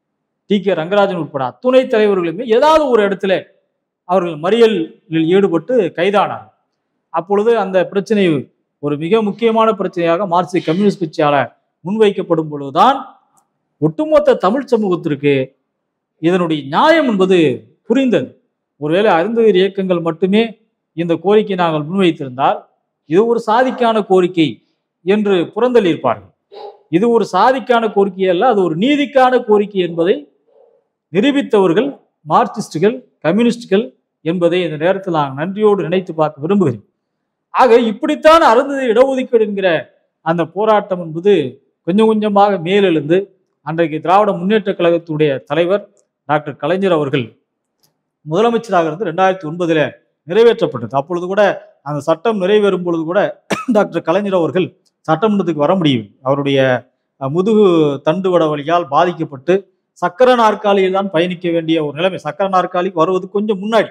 டி கே ரங்கராஜன் உட்பட அத்துணை தலைவர்களுமே ஏதாவது ஒரு இடத்துல அவர்கள் மறியலில் ஈடுபட்டு கைதானார் அப்பொழுது அந்த பிரச்சனை ஒரு மிக முக்கியமான பிரச்சனையாக மார்க்சிய கம்யூனிஸ்ட் கட்சியால முன்வைக்கப்படும் பொழுதுதான் ஒட்டுமொத்த தமிழ் சமூகத்திற்கு இதனுடைய நியாயம் என்பது புரிந்தது ஒருவேளை அருந்ததியர் இயக்கங்கள் மட்டுமே இந்த கோரிக்கை நாங்கள் முன்வைத்திருந்தால் இது ஒரு சாதிக்கான கோரிக்கை என்று புறந்தள்ளியிருப்பார்கள் இது ஒரு சாதிக்கான கோரிக்கை அல்ல அது ஒரு நீதிக்கான கோரிக்கை என்பதை நிரூபித்தவர்கள் மார்க்சிஸ்டுகள் கம்யூனிஸ்டுகள் என்பதை இந்த நேரத்தில் நான் நன்றியோடு நினைத்து பார்க்க விரும்புகிறேன் ஆக இப்படித்தான் அருந்ததி இடஒதுக்கீடு என்கிற அந்த போராட்டம் என்பது கொஞ்சம் கொஞ்சமாக மேலெழுந்து அன்றைக்கு திராவிட முன்னேற்ற கழகத்துடைய தலைவர் டாக்டர் கலைஞர் அவர்கள் முதலமைச்சராக இருந்து ரெண்டாயிரத்தி ஒன்பதுல நிறைவேற்றப்பட்டது அப்பொழுது கூட அந்த சட்டம் நிறைவேறும் பொழுது கூட டாக்டர் கலைஞர் அவர்கள் சட்டமன்றத்துக்கு வர முடியவில்லை அவருடைய அஹ், முதுகு தண்டுவட வழியால் பாதிக்கப்பட்டு சக்கர நாற்காலியில் தான் பயணிக்க வேண்டிய ஒரு நிலைமை சக்கர நாற்காலிக்கு வருவது கொஞ்சம் முன்னாடி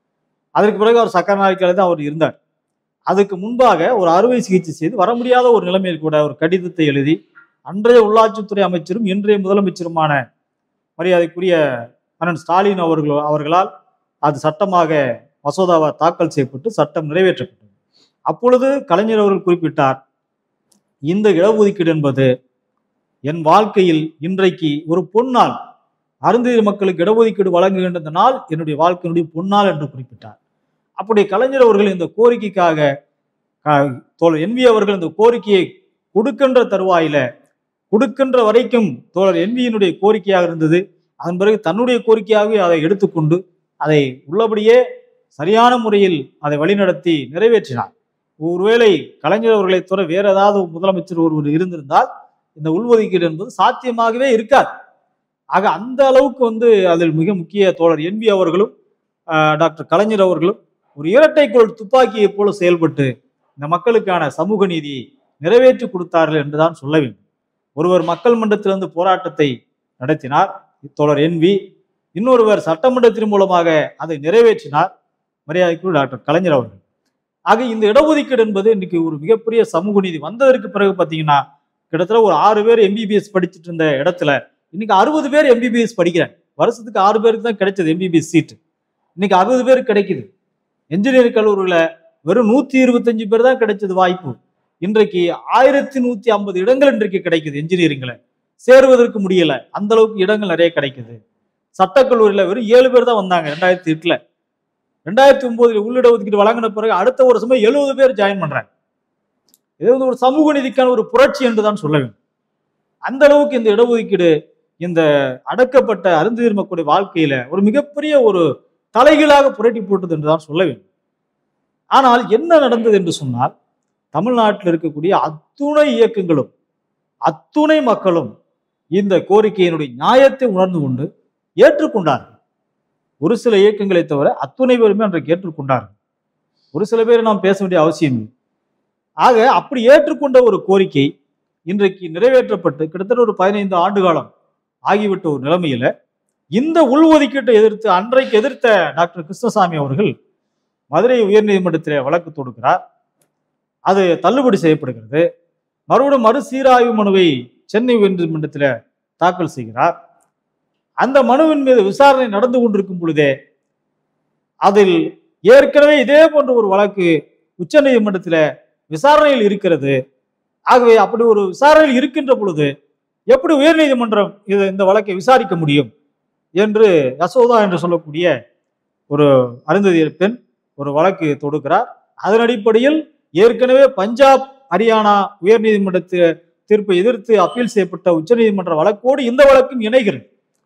அதற்கு பிறகு அவர் சக்கர நாற்காலி தான் அவர் இருந்தார் அதுக்கு முன்பாக ஒரு அறுவை சிகிச்சை செய்து வர முடியாத ஒரு நிலைமையில் கூட ஒரு கடிதத்தை எழுதி அன்றைய உள்ளாட்சித்துறை அமைச்சரும் இன்றைய முதலமைச்சருமான மரியாதைக்குரிய அண்ணன் ஸ்டாலின் அவர்கள் அவர்களால் அது சட்டமாக மசோதாவை தாக்கல் செய்யப்பட்டு சட்டம் நிறைவேற்றப்பட்டது அப்பொழுது கலைஞர் அவர்கள் குறிப்பிட்டார் இந்த இடஒதுக்கீடு என்பது என் வாழ்க்கையில் இன்றைக்கு ஒரு பொன்னாள் அருந்ததி மக்களுக்கு இடஒதுக்கீடு வழங்குகின்ற இந்த நாள் என்னுடைய வாழ்க்கையினுடைய பொன்னாள் என்று குறிப்பிட்டார் அப்படி கலைஞர் அவர்கள் இந்த கோரிக்கைக்காக க- தோழர் என்வி அவர்கள் இந்த கோரிக்கையை கொடுக்கின்ற தருவாயில கொடுக்கின்ற வரைக்கும் தோழர் என்வியினுடைய கோரிக்கையாக இருந்தது அதன் பிறகு தன்னுடைய கோரிக்கையாகவே அதை எடுத்துக்கொண்டு அதை உள்ளபடியே சரியான முறையில் அதை வழிநடத்தி நிறைவேற்றினார் ஒருவேளை கலைஞர் அவர்களை தவிர வேற ஏதாவது முதலமைச்சர் ஒருவர் இருந்திருந்தால் இந்த உள்ஒதுக்கீடு என்பது சாத்தியமாகவே இருக்காது ஆக அந்த அளவுக்கு வந்து அதில் மிக முக்கிய தோழர் என்பி அவர்களும் ஆஹ், டாக்டர் கலைஞர் அவர்களும் ஒரு இரட்டைக்கோள் துப்பாக்கியைப் போல செயல்பட்டு இந்த மக்களுக்கான சமூக நீதியை நிறைவேற்றி கொடுத்தார்கள் என்றுதான் சொல்ல வேண்டும் ஒருவர் மக்கள் மன்றத்திலிருந்து போராட்டத்தை நடத்தினார் தோழர் என்பி இன்னொருவர் சட்டமன்றத்தின் மூலமாக அதை நிறைவேற்றினார் மரியாதைக்குரிய டாக்டர் கலைஞர் அவர்கள் ஆக இந்த இடஒதுக்கீடு என்பது இன்னைக்கு ஒரு மிகப்பெரிய சமூக நீதி வந்ததற்கு பிறகு பார்த்தீங்கன்னா கிட்டத்தட்ட ஒரு ஆறு பேர் எம்பிபிஎஸ் படிச்சுட்டு இருந்த இடத்துல இன்னைக்கு அறுபது பேர் எம்பிபிஎஸ் படிக்கிறாங்க வருஷத்துக்கு ஆறு பேருக்கு தான் கிடைச்சது எம்பிபிஎஸ் சீட்டு இன்னைக்கு அறுபது பேருக்கு கிடைக்குது என்ஜினியரிங் கல்லூரியில் வெறும் நூத்தி இருபத்தஞ்சு பேர் தான் கிடைச்சது வாய்ப்பு இன்றைக்கு ஆயிரத்தி நூத்தி ஐம்பது இடங்கள் இன்றைக்கு கிடைக்குது என்ஜினியரிங்ல சேருவதற்கு முடியல அந்த அளவுக்கு இடங்கள் நிறைய கிடைக்குது சட்டக்கல்லூரியில வெறும் ஏழு பேர் தான் வந்தாங்க ரெண்டாயிரத்தி எட்டுல ரெண்டாயிரத்தி ஒன்பதுல உள்ளிட ஒதுக்கீடு வழங்கின பிறகு அடுத்த வருஷமே எழுபது பேர் ஜாயின் பண்றாங்க இது வந்து ஒரு சமூக நீதிக்கான ஒரு புரட்சி என்று தான் சொல்ல வேண்டும் அந்த அளவுக்கு இந்த இடஒதுக்கீடு இந்த அடக்கப்பட்ட அருந்ததிர் மக்களுடைய வாழ்க்கையில ஒரு மிகப்பெரிய ஒரு தலைகீழாக புரட்டி போட்டது என்று தான் சொல்ல வேண்டும் ஆனால் என்ன நடந்தது என்று சொன்னால் தமிழ்நாட்டில் இருக்கக்கூடிய அத்துணை இயக்கங்களும் அத்துணை மக்களும் இந்த கோரிக்கையினுடைய நியாயத்தை உணர்ந்து கொண்டு ஏற்றுக்கொண்டார்கள் ஒரு சில இயக்கங்களை தவிர அத்துணை பேருமே அன்றைக்கு ஏற்றுக்கொண்டார்கள் ஒரு சில பேர் நாம் பேச வேண்டிய அவசியம் இல்லை ஆக அப்படி ஏற்றுக்கொண்ட ஒரு கோரிக்கை இன்றைக்கு நிறைவேற்றப்பட்டு கிட்டத்தட்ட ஒரு பதினைந்து ஆண்டு காலம் ஆகிவிட்ட ஒரு நிலைமையில இந்த உள்ஒதுக்கீட்டை எதிர்த்து அன்றைக்கு எதிர்த்த டாக்டர் கிருஷ்ணசாமி அவர்கள் மதுரை உயர்நீதிமன்றத்திலே வழக்கு தொடுக்கிறார் அது தள்ளுபடி செய்யப்படுகிறது மறுபடியும் மறுசீராய்வு மனுவை சென்னை உயர்நீதிமன்றத்தில் தாக்கல் செய்கிறார் அந்த மனுவின் மீது விசாரணை நடந்து கொண்டிருக்கும் பொழுதே அதில் ஏற்கனவே இதே போன்ற ஒரு வழக்கு உச்சநீதிமன்றத்தில் விசாரணையில் இருக்கிறது ஆகவே அப்படி ஒரு விசாரணையில் இருக்கின்ற பொழுது எப்படி உயர்நீதிமன்றம் இது இந்த வழக்கை விசாரிக்க முடியும் என்று யசோதா என்று சொல்லக்கூடிய ஒரு அருந்ததியர் பெண் ஒரு வழக்கு தொடுக்கிறார் அதன் அடிப்படையில் ஏற்கனவே பஞ்சாப் ஹரியானா உயர்நீதிமன்றத்து தீர்ப்பை எதிர்த்து அப்பீல் செய்யப்பட்ட உச்சநீதிமன்ற வழக்கோடு இந்த வழக்கும் இணைகிறது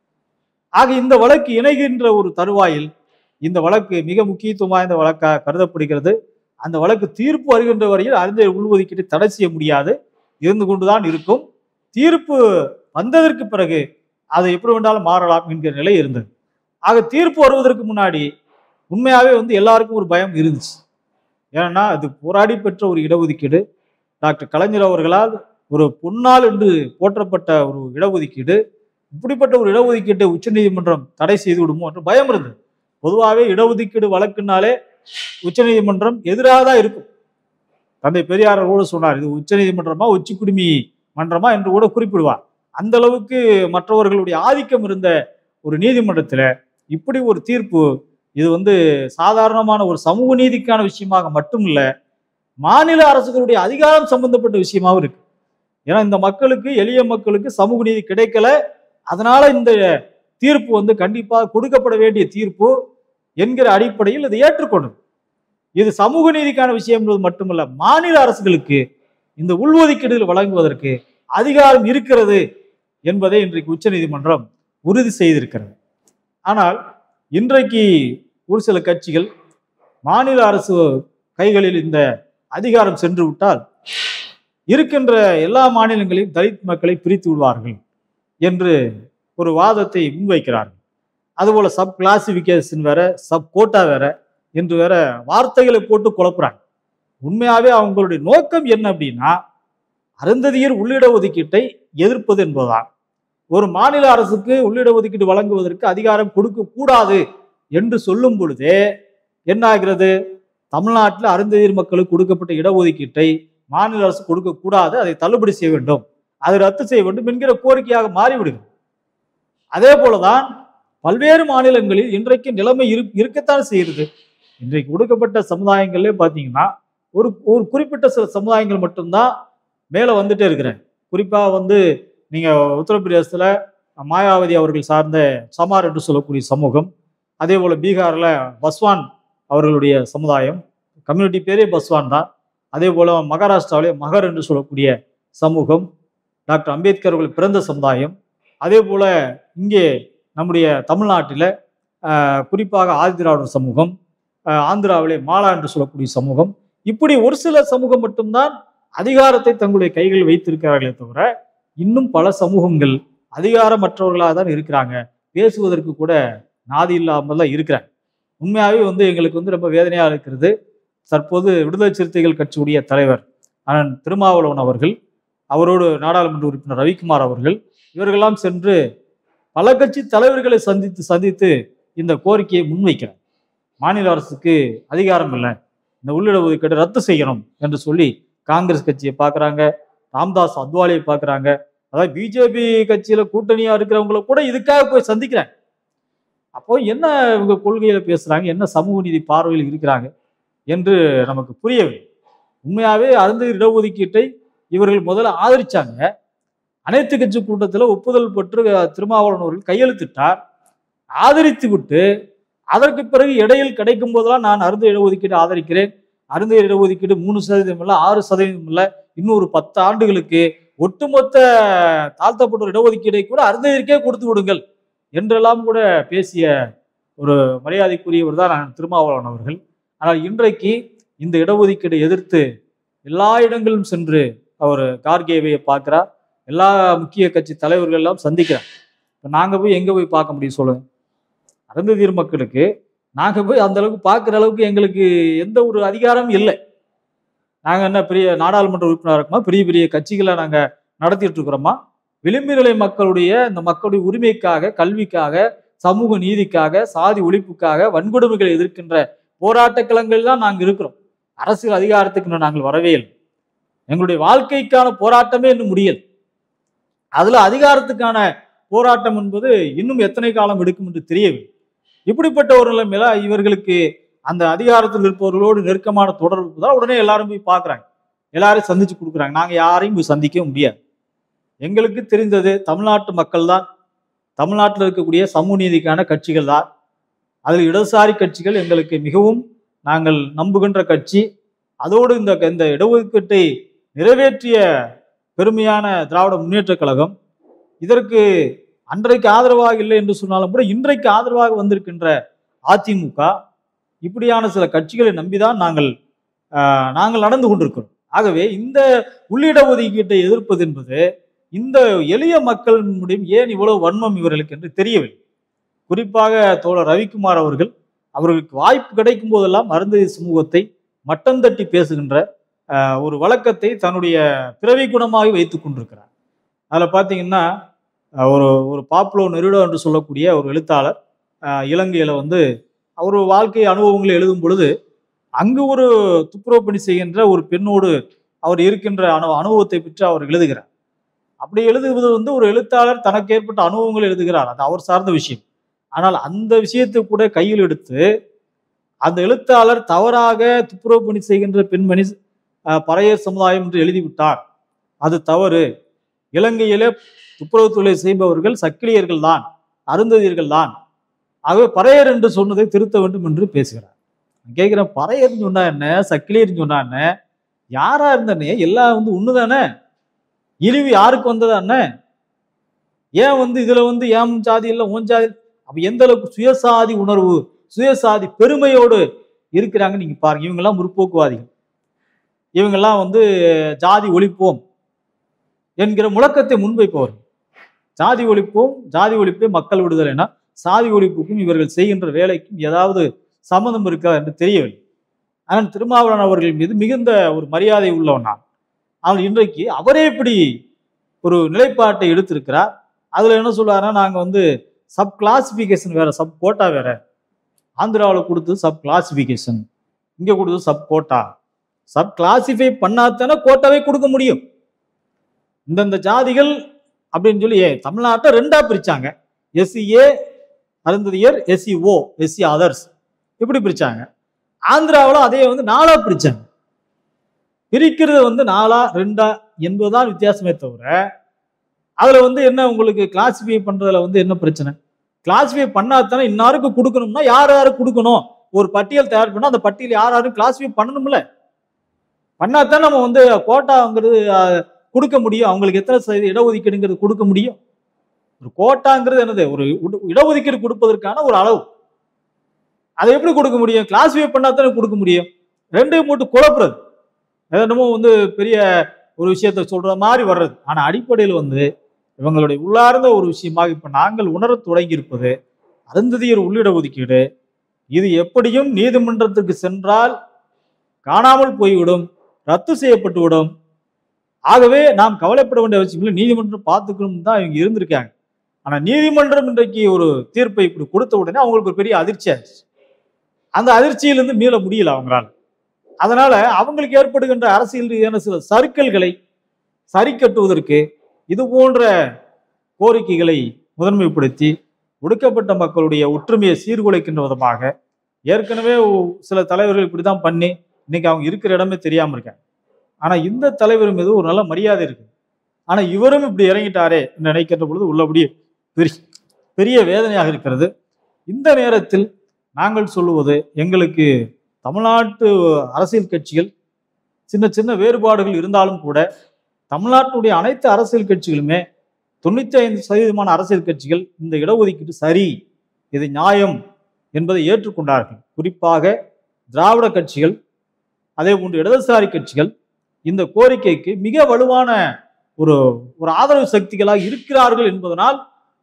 ஆக இந்த வழக்கு இணைகின்ற ஒரு தருவாயில் இந்த வழக்கு மிக முக்கியத்துவம் வாய்ந்த வழக்காக கருதப்படுகிறது அந்த வழக்கு தீர்ப்பு வருகின்ற வரையில் அறிஞர் உள்ஒதுக்கீட்டை தடை செய்ய முடியாது இருந்து கொண்டுதான் இருக்கும் தீர்ப்பு வந்ததற்கு பிறகு அது எப்படி வேண்டாலும் மாறலாம் என்கிற நிலை இருந்தது ஆக தீர்ப்பு வருவதற்கு முன்னாடி உண்மையாவே வந்து எல்லாருக்கும் ஒரு பயம் இருந்துச்சு ஏன்னா அது போராடி பெற்ற ஒரு இடஒதுக்கீடு டாக்டர் கலைஞர் அவர்களால் ஒரு பொன்னால் என்று போற்றப்பட்ட ஒரு இடஒதுக்கீடு இப்படிப்பட்ட ஒரு இடஒதுக்கீட்டை உச்சநீதிமன்றம் தடை செய்து விடுமோ என்று பயம் இருந்தது பொதுவாகவே இடஒதுக்கீடு வழக்குனாலே உச்சநீதிமன்றம் எதிராக தான் இருக்கும் தந்தை பெரியார் கூட சொன்னார் இது உச்சநீதிமன்றமா உச்சி குடுமி மன்றமா என்று கூட குறிப்பிடுவார் அந்த அளவுக்கு மற்றவர்களுடைய ஆதிக்கம் இருந்த ஒரு நீதிமன்றத்தில் இப்படி ஒரு தீர்ப்பு இது வந்து சாதாரணமான ஒரு சமூக நீதிக்கான விஷயமாக மட்டும் இல்ல மாநில அரசுகளுடைய அதிகாரம் சம்பந்தப்பட்ட விஷயமாவும் இருக்கு ஏன்னா இந்த மக்களுக்கு எளிய மக்களுக்கு சமூக நீதி கிடைக்கல அதனால இந்த தீர்ப்பு வந்து கண்டிப்பாக கொடுக்கப்பட வேண்டிய தீர்ப்பு என்கிற அடிப்படையில் இதை ஏற்றுக்கொண்டது இது சமூக நீதிக்கான விஷயம் என்பது மட்டுமல்ல மாநில அரசுகளுக்கு இந்த உள்ஒதுக்கீடுகள் வழங்குவதற்கு அதிகாரம் இருக்கிறது என்பதை இன்றைக்கு உச்சநீதிமன்றம் உறுதி செய்திருக்கிறது ஆனால் இன்றைக்கு ஒரு சில கட்சிகள் மாநில அரசு கைகளில் இந்த அதிகாரம் சென்று விட்டால் இருக்கின்ற எல்லா மாநிலங்களையும் தலித் மக்களை பிரித்து விடுவார்கள் என்று ஒரு வாதத்தை முன்வைக்கிறார்கள் அதுபோல சப் கிளாசிபிகேஷன் வேற சப் கோட்டா வேற என்று வேற வார்த்தைகளை போட்டு குழப்புறாங்க உண்மையாவே அவங்களுடைய நோக்கம் என்ன அப்படின்னா அருந்ததியர் உள்ளிட ஒதுக்கீட்டை எதிர்ப்பது என்பதுதான் ஒரு மாநில அரசுக்கு உள்ளிட ஒதுக்கீடு வழங்குவதற்கு அதிகாரம் கொடுக்க கூடாது என்று சொல்லும் பொழுதே என்ன ஆகிறது தமிழ்நாட்டில் அருந்ததியர் மக்களுக்கு கொடுக்கப்பட்ட இடஒதுக்கீட்டை மாநில அரசு கொடுக்க கூடாது அதை தள்ளுபடி செய்ய வேண்டும் அதை ரத்து செய்ய வேண்டும் என்கிற கோரிக்கையாக மாறிவிடுகிறது அதே போலதான் பல்வேறு மாநிலங்களில் இன்றைக்கு நிலைமை இரு இருக்கத்தான் செய்கிறது இன்றைக்கு ஒடுக்கப்பட்ட சமுதாயங்கள்ல பார்த்தீங்கன்னா ஒரு ஒரு குறிப்பிட்ட சில சமுதாயங்கள் மட்டும்தான் மேலே வந்துட்டே இருக்கிறேன் குறிப்பாக வந்து நீங்கள் உத்தரப்பிரதேசத்தில் மாயாவதி அவர்கள் சார்ந்த சமார் என்று சொல்லக்கூடிய சமூகம் அதே போல் பீகாரில் பஸ்வான் அவர்களுடைய சமுதாயம் கம்யூனிட்டி பேரே பஸ்வான் தான் அதே போல் மகாராஷ்டிராவிலே மகர் என்று சொல்லக்கூடிய சமூகம் டாக்டர் அம்பேத்கர் அவர்கள் பிறந்த சமுதாயம் அதே போல் இங்கே நம்முடைய தமிழ்நாட்டில் ஆஹ், குறிப்பாக ஆதிதிராவிடர் சமூகம் ஆஹ், ஆந்திராவிலே மாலா என்று சொல்லக்கூடிய சமூகம் இப்படி ஒரு சில சமூகம் மட்டும்தான் அதிகாரத்தை தங்களுடைய கைகளில் வைத்திருக்கிறார்களே தவிர இன்னும் பல சமூகங்கள் அதிகாரமற்றவர்களாக தான் இருக்கிறாங்க பேசுவதற்கு கூட நாதி இல்லாமல் தான் இருக்கிறாங்க உண்மையாகவே வந்து எங்களுக்கு வந்து ரொம்ப வேதனையாக இருக்கிறது தற்போது விடுதலை சிறுத்தைகள் கட்சியுடைய தலைவர் அண்ணன் திருமாவளவன் அவர்கள் அவரோடு நாடாளுமன்ற உறுப்பினர் ரவிக்குமார் அவர்கள் இவர்களெல்லாம் சென்று பல கட்சி தலைவர்களை சந்தித்து சந்தித்து இந்த கோரிக்கையை முன்வைக்கிறார் மாநில அரசுக்கு அதிகாரம் இல்லை இந்த உள்ளிட ஒதுக்கீடு ரத்து செய்யணும் என்று சொல்லி காங்கிரஸ் கட்சியை பார்க்குறாங்க ராம்தாஸ் அத்வாலியை பார்க்குறாங்க அதாவது பிஜேபி கட்சியில கூட்டணியா இருக்கிறவங்கள கூட இதுக்காக போய் சந்திக்கிறாங்க அப்போ என்ன இவங்க கொள்கையில பேசுறாங்க என்ன சமூக நீதி பார்வையில் இருக்கிறாங்க என்று நமக்கு புரியவில்லை உண்மையாவே அருந்த இடஒதுக்கீட்டை இவர்கள் முதல்ல ஆதரிச்சாங்க அனைத்து கட்சி கூட்டத்தில் ஒப்புதல் பெற்று திருமாவளவன் அவர்கள் கையெழுத்திட்டார் ஆதரித்து விட்டு அதற்கு பிறகு இடையில் கிடைக்கும் போதெல்லாம் நான் அருந்த இடஒதுக்கீடு ஆதரிக்கிறேன் அருந்த இடஒதுக்கீடு மூணு சதவீதம் இல்லை ஆறு சதவீதம் இல்லை இன்னொரு பத்து ஆண்டுகளுக்கு ஒட்டுமொத்த தாழ்த்தப்பட்ட இடஒதுக்கீடை கூட அருந்ததிற்கே கொடுத்து விடுங்கள் என்றெல்லாம் கூட பேசிய ஒரு மரியாதைக்குரியவர் தான் நான் திருமாவளவன் அவர்கள் ஆனால் இன்றைக்கு இந்த இடஒதுக்கீடை எதிர்த்து எல்லா இடங்களிலும் சென்று அவர் கார்கேவையை பார்க்கிறார் எல்லா முக்கிய கட்சி தலைவர்கள் எல்லாம் சந்திக்கிறார் இப்போ நாங்கள் போய் எங்கே போய் பார்க்க முடியும் சொல்லுங்க அருந்ததியர் மக்களுக்கு நாங்கள் போய் அந்த அளவுக்கு பார்க்குற அளவுக்கு எங்களுக்கு எந்த ஒரு அதிகாரமும் இல்லை நாங்கள் என்ன பெரிய நாடாளுமன்ற உறுப்பினராக இருக்கோமா பெரிய பெரிய கட்சிகளை நாங்கள் நடத்திட்டு இருக்கிறோமா விளிம்பு நிலை மக்களுடைய இந்த மக்களுடைய உரிமைக்காக கல்விக்காக சமூக நீதிக்காக சாதி ஒழிப்புக்காக வன்கொடுமைகளை எதிர்க்கின்ற போராட்ட களங்களில் தான் நாங்கள் இருக்கிறோம் அரசியல் அதிகாரத்துக்கு இன்னும் நாங்கள் வரவே இல்லை எங்களுடைய வாழ்க்கைக்கான போராட்டமே இன்னும் முடியல அதுல அதிகாரத்துக்கான போராட்டம் என்பது இன்னும் எத்தனை காலம் எடுக்கும் என்று தெரியவில்லை இப்படிப்பட்ட ஒரு நிலைமையில இவர்களுக்கு அந்த அதிகாரத்தில் இருப்பவர்களோடு நெருக்கமான தொடர்பு தான் உடனே எல்லாரும் போய் பார்க்குறாங்க எல்லாரையும் சந்திச்சு கொடுக்குறாங்க நாங்கள் யாரையும் போய் சந்திக்க முடியாது எங்களுக்கு தெரிந்தது தமிழ்நாட்டு மக்கள் தான் தமிழ்நாட்டில் இருக்கக்கூடிய சமூக நீதிக்கான கட்சிகள் தான் அதில் இடதுசாரி கட்சிகள் எங்களுக்கு மிகவும் நாங்கள் நம்புகின்ற கட்சி அதோடு இந்த இந்த இடஒதுக்கீட்டை நிறைவேற்றிய பெருமையான திராவிட முன்னேற்றக் கழகம் இதற்கு அன்றைக்கு ஆதரவாக இல்லை என்று சொன்னாலும் கூட இன்றைக்கு ஆதரவாக வந்திருக்கின்ற அதிமுக இப்படியான சில கட்சிகளை நம்பிதான் நாங்கள் ஆஹ், நாங்கள் நடந்து கொண்டிருக்கிறோம் ஆகவே இந்த உள்ளிட ஒதுக்கீட்டை எதிர்ப்பது என்பது இந்த எளிய மக்கள் முடியும் ஏன் இவ்வளவு வன்மம் இவர்களுக்கு என்று தெரியவில்லை குறிப்பாக தோழர் ரவிக்குமார் அவர்கள் அவர்களுக்கு வாய்ப்பு கிடைக்கும் போதெல்லாம் அருந்ததி சமூகத்தை மட்டம் தட்டி பேசுகின்ற ஆஹ், ஒரு வழக்கத்தை தன்னுடைய பிறவி குணமாக வைத்துக் கொண்டிருக்கிறார் அதில் பார்த்தீங்கன்னா ஆஹ், ஒரு ஒரு பாப்புலோ நெருடோ என்று சொல்லக்கூடிய ஒரு எழுத்தாளர் ஆஹ், இலங்கையில வந்து அவர் வாழ்க்கை அனுபவங்களை எழுதும் பொழுது அங்கு ஒரு துப்புரவு பணி செய்கின்ற ஒரு பெண்ணோடு அவர் இருக்கின்ற அனு அனுபவத்தை பற்றி அவர் எழுதுகிறார் அப்படி எழுதுவது வந்து ஒரு எழுத்தாளர் தனக்கு ஏற்பட்ட அனுபவங்கள் எழுதுகிறார் அது அவர் சார்ந்த விஷயம் ஆனால் அந்த விஷயத்தை கூட கையில் எடுத்து அந்த எழுத்தாளர் தவறாக துப்புரவு பணி செய்கின்ற பெண்மணி அஹ், பறையர் சமுதாயம் என்று எழுதிவிட்டார் அது தவறு இலங்கையிலே துப்புரவு தொழிலை செய்பவர்கள் சக்கிலியர்கள் தான் அருந்ததியர்கள் தான் ஆகவே பறையர் என்று சொன்னதை திருத்த வேண்டும் என்று பேசுகிறார் நான் கேட்கிறேன் பறையர்னு சொன்னா என்ன சக்கிலியர்னு சொன்னா என்ன யாரா இருந்தனே எல்லாம் வந்து ஒண்ணுதானே இழிவு யாருக்கு வந்ததா என்ன ஏன் வந்து இதுல வந்து ஏன் ஜாதி இல்லை உன் ஜாதி அப்ப எந்த அளவுக்கு சுயசாதி உணர்வு சுயசாதி பெருமையோடு இருக்கிறாங்க நீங்க பாருங்க இவங்கெல்லாம் முற்போக்குவாதிகள் இவங்கெல்லாம் வந்து ஜாதி ஒழிப்போம் என்கிற முழக்கத்தை முன்வைப்பவர் ஜாதி ஒழிப்போம் ஜாதி ஒழிப்பே மக்கள் விடுதலைனா சாதி ஒழிப்புக்கும் இவர்கள் செய்கின்ற வேலைக்கும் ஏதாவது சம்மந்தம் இருக்கா என்று தெரியவில்லை ஆனால் திருமாவளவன் அவர்கள் மீது மிகுந்த ஒரு மரியாதை உள்ளவன் நான் ஆனால் இன்றைக்கு அவரே இப்படி ஒரு நிலைப்பாட்டை எடுத்திருக்கிறார் அதுல என்ன சொல்றாருன்னா நாங்க வந்து சப் கிளாசிபிகேஷன் வேற சப் கோட்டா வேற ஆந்திராவில் கொடுத்தது சப் கிளாசிபிகேஷன் இங்க கொடுத்தது சப் கோட்டா சப் கிளாசிஃபை பண்ணாதானே கோட்டாவே கொடுக்க முடியும் இந்தந்த ஜாதிகள் அப்படின்னு சொல்லி ஏ தமிழ்நாட்டை ரெண்டா பிரிச்சாங்க SCA Arunthathiyar SCO SC others இப்படி பிரிச்சாங்க ஆந்திராவில் அதே வந்து நாலா பிரிச்சாங்க பிரிக்கிறது வந்து நாலா ரெண்டா என்பதுதான் வித்தியாசமே தவிர அதுல வந்து என்ன உங்களுக்கு கிளாசிஃபை பண்றதுல வந்து என்ன பிரச்சனை கிளாசிஃபை பண்ணாதானே இன்னாருக்கு கொடுக்கணும்னா யார் யாரு கொடுக்கணும் ஒரு பட்டியல் தயார் பண்ணா அந்த பட்டியல் யார் யாரும் கிளாசிஃபை பண்ணணும்ல பண்ணாதான் நம்ம வந்து கோட்டாங்கிறது அஹ், கொடுக்க முடியும் அவங்களுக்கு எத்தனை சதவீத இடஒதுக்கீடுங்கிறது கொடுக்க முடியும் ஒரு கோட்டாங்கிறது என்னது ஒரு உட- இடஒதுக்கீடு கொடுப்பதற்கான ஒரு அளவு அதை எப்படி கொடுக்க முடியும் கிளாசிஃபை பண்ணாதானே கொடுக்க முடியும் ரெண்டையும் போட்டு குழப்புறது என்னமோ வந்து பெரிய ஒரு விஷயத்த சொல்ற மாதிரி வர்றது ஆனா அடிப்படையில் வந்து இவங்களுடைய உள்ளார்ந்த ஒரு விஷயமாக இப்ப நாங்கள் உணரத் தொடங்கி இருப்பது அருந்ததியர் உள்ளிட ஒதுக்கீடு இது எப்படியும் நீதிமன்றத்துக்கு சென்றால் காணாமல் போய்விடும் ரத்து செய்யப்பட்டுவிடும் ஆகவே நாம் கவலைப்பட வேண்டிய அவசியம் இல்லை நீதிமன்றம் பார்த்துக்கணும் தான் இவங்க இருந்திருக்காங்க ஆனா நீதிமன்றம் இன்றைக்கு ஒரு தீர்ப்பை இப்படி கொடுத்த உடனே அவங்களுக்கு ஒரு பெரிய அதிர்ச்சி ஆச்சு அந்த அதிர்ச்சியிலிருந்து மீள முடியல அவங்களால அதனால அவங்களுக்கு ஏற்படுகின்ற அரசியல் ரீதியான சில சறுக்கல்களை சரி கட்டுவதற்கு இது போன்ற கோரிக்கைகளை முதன்மைப்படுத்தி ஒடுக்கப்பட்ட மக்களுடைய ஒற்றுமையை சீர்குலைக்கின்ற விதமாக ஏற்கனவே ஒ- சில தலைவர்கள் இப்படிதான் பண்ணி இன்னைக்கு அவங்க இருக்கிற இடமே தெரியாம இருக்காங்க ஆனா இந்த தலைவர் மீது ஒரு நல்ல மரியாதை இருக்கு ஆனா இவரும் இப்படி இறங்கிட்டாரே என்று நினைக்கின்ற பொழுது உள்ளபடியே பெரிய பெரிய வேதனையாக இருக்கிறது இந்த நேரத்தில் நாங்கள் சொல்லுவது எங்களுக்கு தமிழ்நாட்டு அரசியல் கட்சிகள் சின்ன சின்ன வேறுபாடுகள் இருந்தாலும் கூட தமிழ்நாட்டுடைய அனைத்து அரசியல் கட்சிகளுமே தொண்ணூத்தி ஐந்து சதவீதமான அரசியல் கட்சிகள் இந்த இடஒதுக்கீடு சரி இது நியாயம் என்பதை ஏற்றுக்கொண்டார்கள் குறிப்பாக திராவிட கட்சிகள் அதே போன்று இடதுசாரி கட்சிகள் இந்த கோரிக்கைக்கு மிக வலுவான ஒரு ஒரு ஆதரவு சக்திகளாக இருக்கிறார்கள் என்பதனால்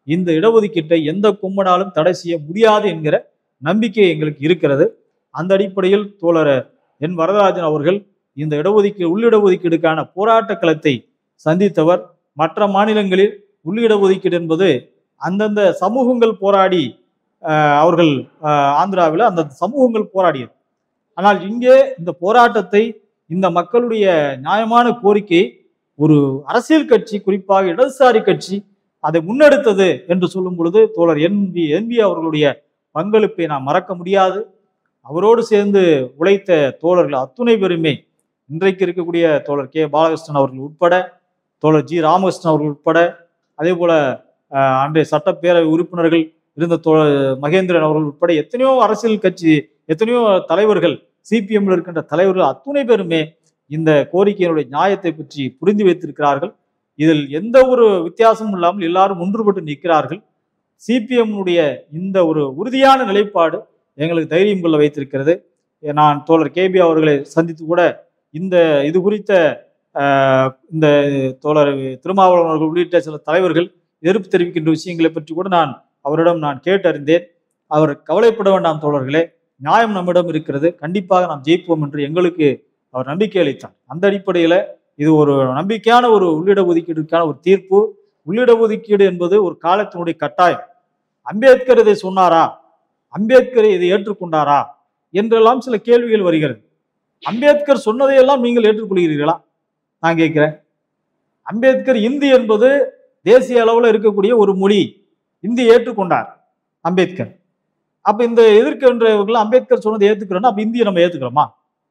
இந்த இடஒதுக்கீட்டை எந்த கும்பனாலும் தடை செய்ய முடியாது என்கிற நம்பிக்கை எங்களுக்கு இருக்கிறது அந்த அடிப்படையில் தோழர் என் வரதராஜன் அவர்கள் இந்த இடஒதுக்கீடு உள்ளிடஒதுக்கீடுக்கான போராட்ட களத்தை சந்தித்தவர் மற்ற மாநிலங்களில் உள்ளிடஒதுக்கீடு என்பது அந்தந்த சமூகங்கள் போராடி ஆஹ், அவர்கள் ஆந்திராவில் அந்த சமூகங்கள் போராடியது ஆனால் இங்கே இந்த போராட்டத்தை இந்த மக்களுடைய நியாயமான கோரிக்கை ஒரு அரசியல் கட்சி குறிப்பாக இடதுசாரி கட்சி அதை முன்னெடுத்தது என்று சொல்லும் பொழுது தோழர் என்பி என்பி அவர்களுடைய பங்களிப்பை நாம் மறக்க முடியாது அவரோடு சேர்ந்து உழைத்த தோழர்கள் அத்துணை பெருமை இன்றைக்கு இருக்கக்கூடிய தோழர் கே பாலகிருஷ்ணன் அவர்கள் உட்பட தோழர் ஜி ராமகிருஷ்ணன் அவர்கள் உட்பட அதே போல அஹ், அன்றைய சட்டப்பேரவை உறுப்பினர்கள் இருந்த தோழர் மகேந்திரன் அவர்கள் உட்பட எத்தனையோ அரசியல் கட்சி எத்தனையோ தலைவர்கள் சிபிஎம்ல இருக்கின்ற தலைவர்கள் அத்துணை பேருமே இந்த கோரிக்கையினுடைய நியாயத்தை பற்றி புரிந்து வைத்திருக்கிறார்கள் இதில் எந்த ஒரு வித்தியாசமும் இல்லாமல் எல்லாரும் ஒன்றுபட்டு நிற்கிறார்கள் சிபிஎம்னுடைய இந்த ஒரு உறுதியான நிலைப்பாடு எங்களுக்கு தைரியம் கொள்ள வைத்திருக்கிறது நான் தோழர் கேபி அவர்களை சந்தித்து கூட இந்த இது குறித்த ஆஹ், இந்த தோழர் திருமாவளவன் அவர்கள் உள்ளிட்ட சில தலைவர்கள் எதிர்ப்பு தெரிவிக்கின்ற விஷயங்களை பற்றி கூட நான் அவரிடம் நான் கேட்டறிந்தேன் அவர் கவலைப்பட வேண்டாம் தோழர்களே நியாயம் நம்மிடம் இருக்கிறது கண்டிப்பாக நாம் ஜெயிப்போம் என்று எங்களுக்கு அவர் நம்பிக்கை அளித்தார் அந்த அடிப்படையில இது ஒரு நம்பிக்கையான ஒரு உள்ளிட ஒதுக்கீடுக்கான ஒரு தீர்ப்பு உள்ளிட ஒதுக்கீடு என்பது ஒரு காலத்தினுடைய கட்டாயம் அம்பேத்கர் இதை சொன்னாரா அம்பேத்கர் இதை ஏற்றுக்கொண்டாரா என்றெல்லாம் சில கேள்விகள் வருகிறது அம்பேத்கர் சொன்னதையெல்லாம் நீங்கள் ஏற்றுக்கொள்கிறீர்களா நான் கேட்கிறேன் அம்பேத்கர் இந்தி என்பது தேசிய அளவில் இருக்கக்கூடிய ஒரு மொழி இந்தி ஏற்றுக்கொண்டார் அம்பேத்கர் அப்ப இந்த எதிர்க்கின்றவர்கள் அம்பேத்கர் சொன்னதை ஏத்துக்கிறோம்னா அப்ப இந்தியை நம்ம ஏத்துக்கிறோமா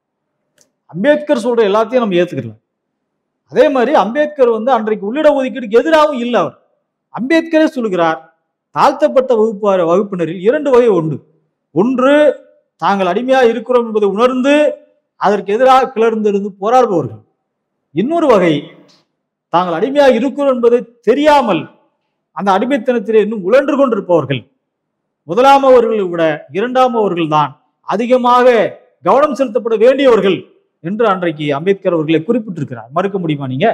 அம்பேத்கர் சொல்ற எல்லாத்தையும் நம்ம ஏத்துக்கலாம் அதே மாதிரி அம்பேத்கர் வந்து அன்றைக்கு உள்ளிட ஒதுக்கீடுக்கு எதிராகவும் இல்லை அவர் அம்பேத்கரே சொல்லுகிறார் தாழ்த்தப்பட்ட வகுப்பார் வகுப்பினரில் இரண்டு வகை உண்டு ஒன்று தாங்கள் அடிமையா இருக்கிறோம் என்பதை உணர்ந்து அதற்கு எதிராக கிளர்ந்திருந்து போராடுபவர்கள் இன்னொரு வகை தாங்கள் அடிமையா இருக்கிறோம் என்பதை தெரியாமல் அந்த அடிமைத்தனத்திலே இன்னும் உழன்று கொண்டிருப்பவர்கள் முதலாம் அவர்களை விட இரண்டாம் அவர்கள் தான் அதிகமாக கவனம் செலுத்தப்பட வேண்டியவர்கள் என்று அன்றைக்கு அம்பேத்கர் அவர்களை குறிப்பிட்டிருக்கிறார் மறுக்க முடியுமா நீங்க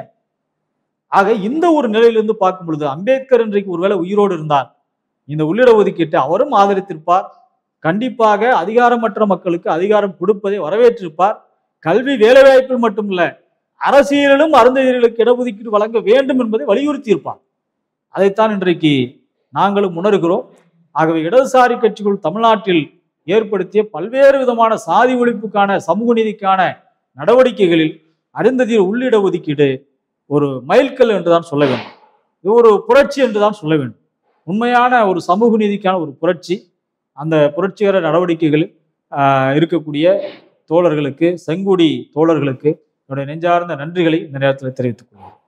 ஆக இந்த ஒரு நிலையிலிருந்து பார்க்கும் பொழுது அம்பேத்கர் இன்றைக்கு ஒருவேளை உயிரோடு இருந்தார் இந்த உள்ளிட ஒதுக்கீட்டை அவரும் ஆதரித்திருப்பார் கண்டிப்பாக அதிகாரமற்ற மக்களுக்கு அதிகாரம் கொடுப்பதை வரவேற்றிருப்பார் கல்வி வேலைவாய்ப்பில் மட்டுமல்ல அரசியலிலும் அருந்ததியர்களுக்கு இடஒதுக்கீடு வழங்க வேண்டும் என்பதை வலியுறுத்தியிருப்பார் அதைத்தான் இன்றைக்கு நாங்களும் உணர்கிறோம் ஆகவே இடதுசாரி கட்சிகள் தமிழ்நாட்டில் ஏற்படுத்திய பல்வேறு விதமான சாதி ஒழிப்புக்கான சமூக நீதிக்கான நடவடிக்கைகளில் அருந்ததியர் உள்ளிட ஒதுக்கீடு ஒரு மைல்கல் என்றுதான் சொல்ல வேண்டும் இது ஒரு புரட்சி என்றுதான் சொல்ல வேண்டும் உண்மையான ஒரு சமூக நீதிக்கான ஒரு புரட்சி அந்த புரட்சிகர நடவடிக்கைகளில் ஆஹ், இருக்கக்கூடிய தோழர்களுக்கு செங்குடி தோழர்களுக்கு என்னுடைய நெஞ்சார்ந்த நன்றிகளை இந்த நேரத்தில் தெரிவித்துக் கொள்கிறேன்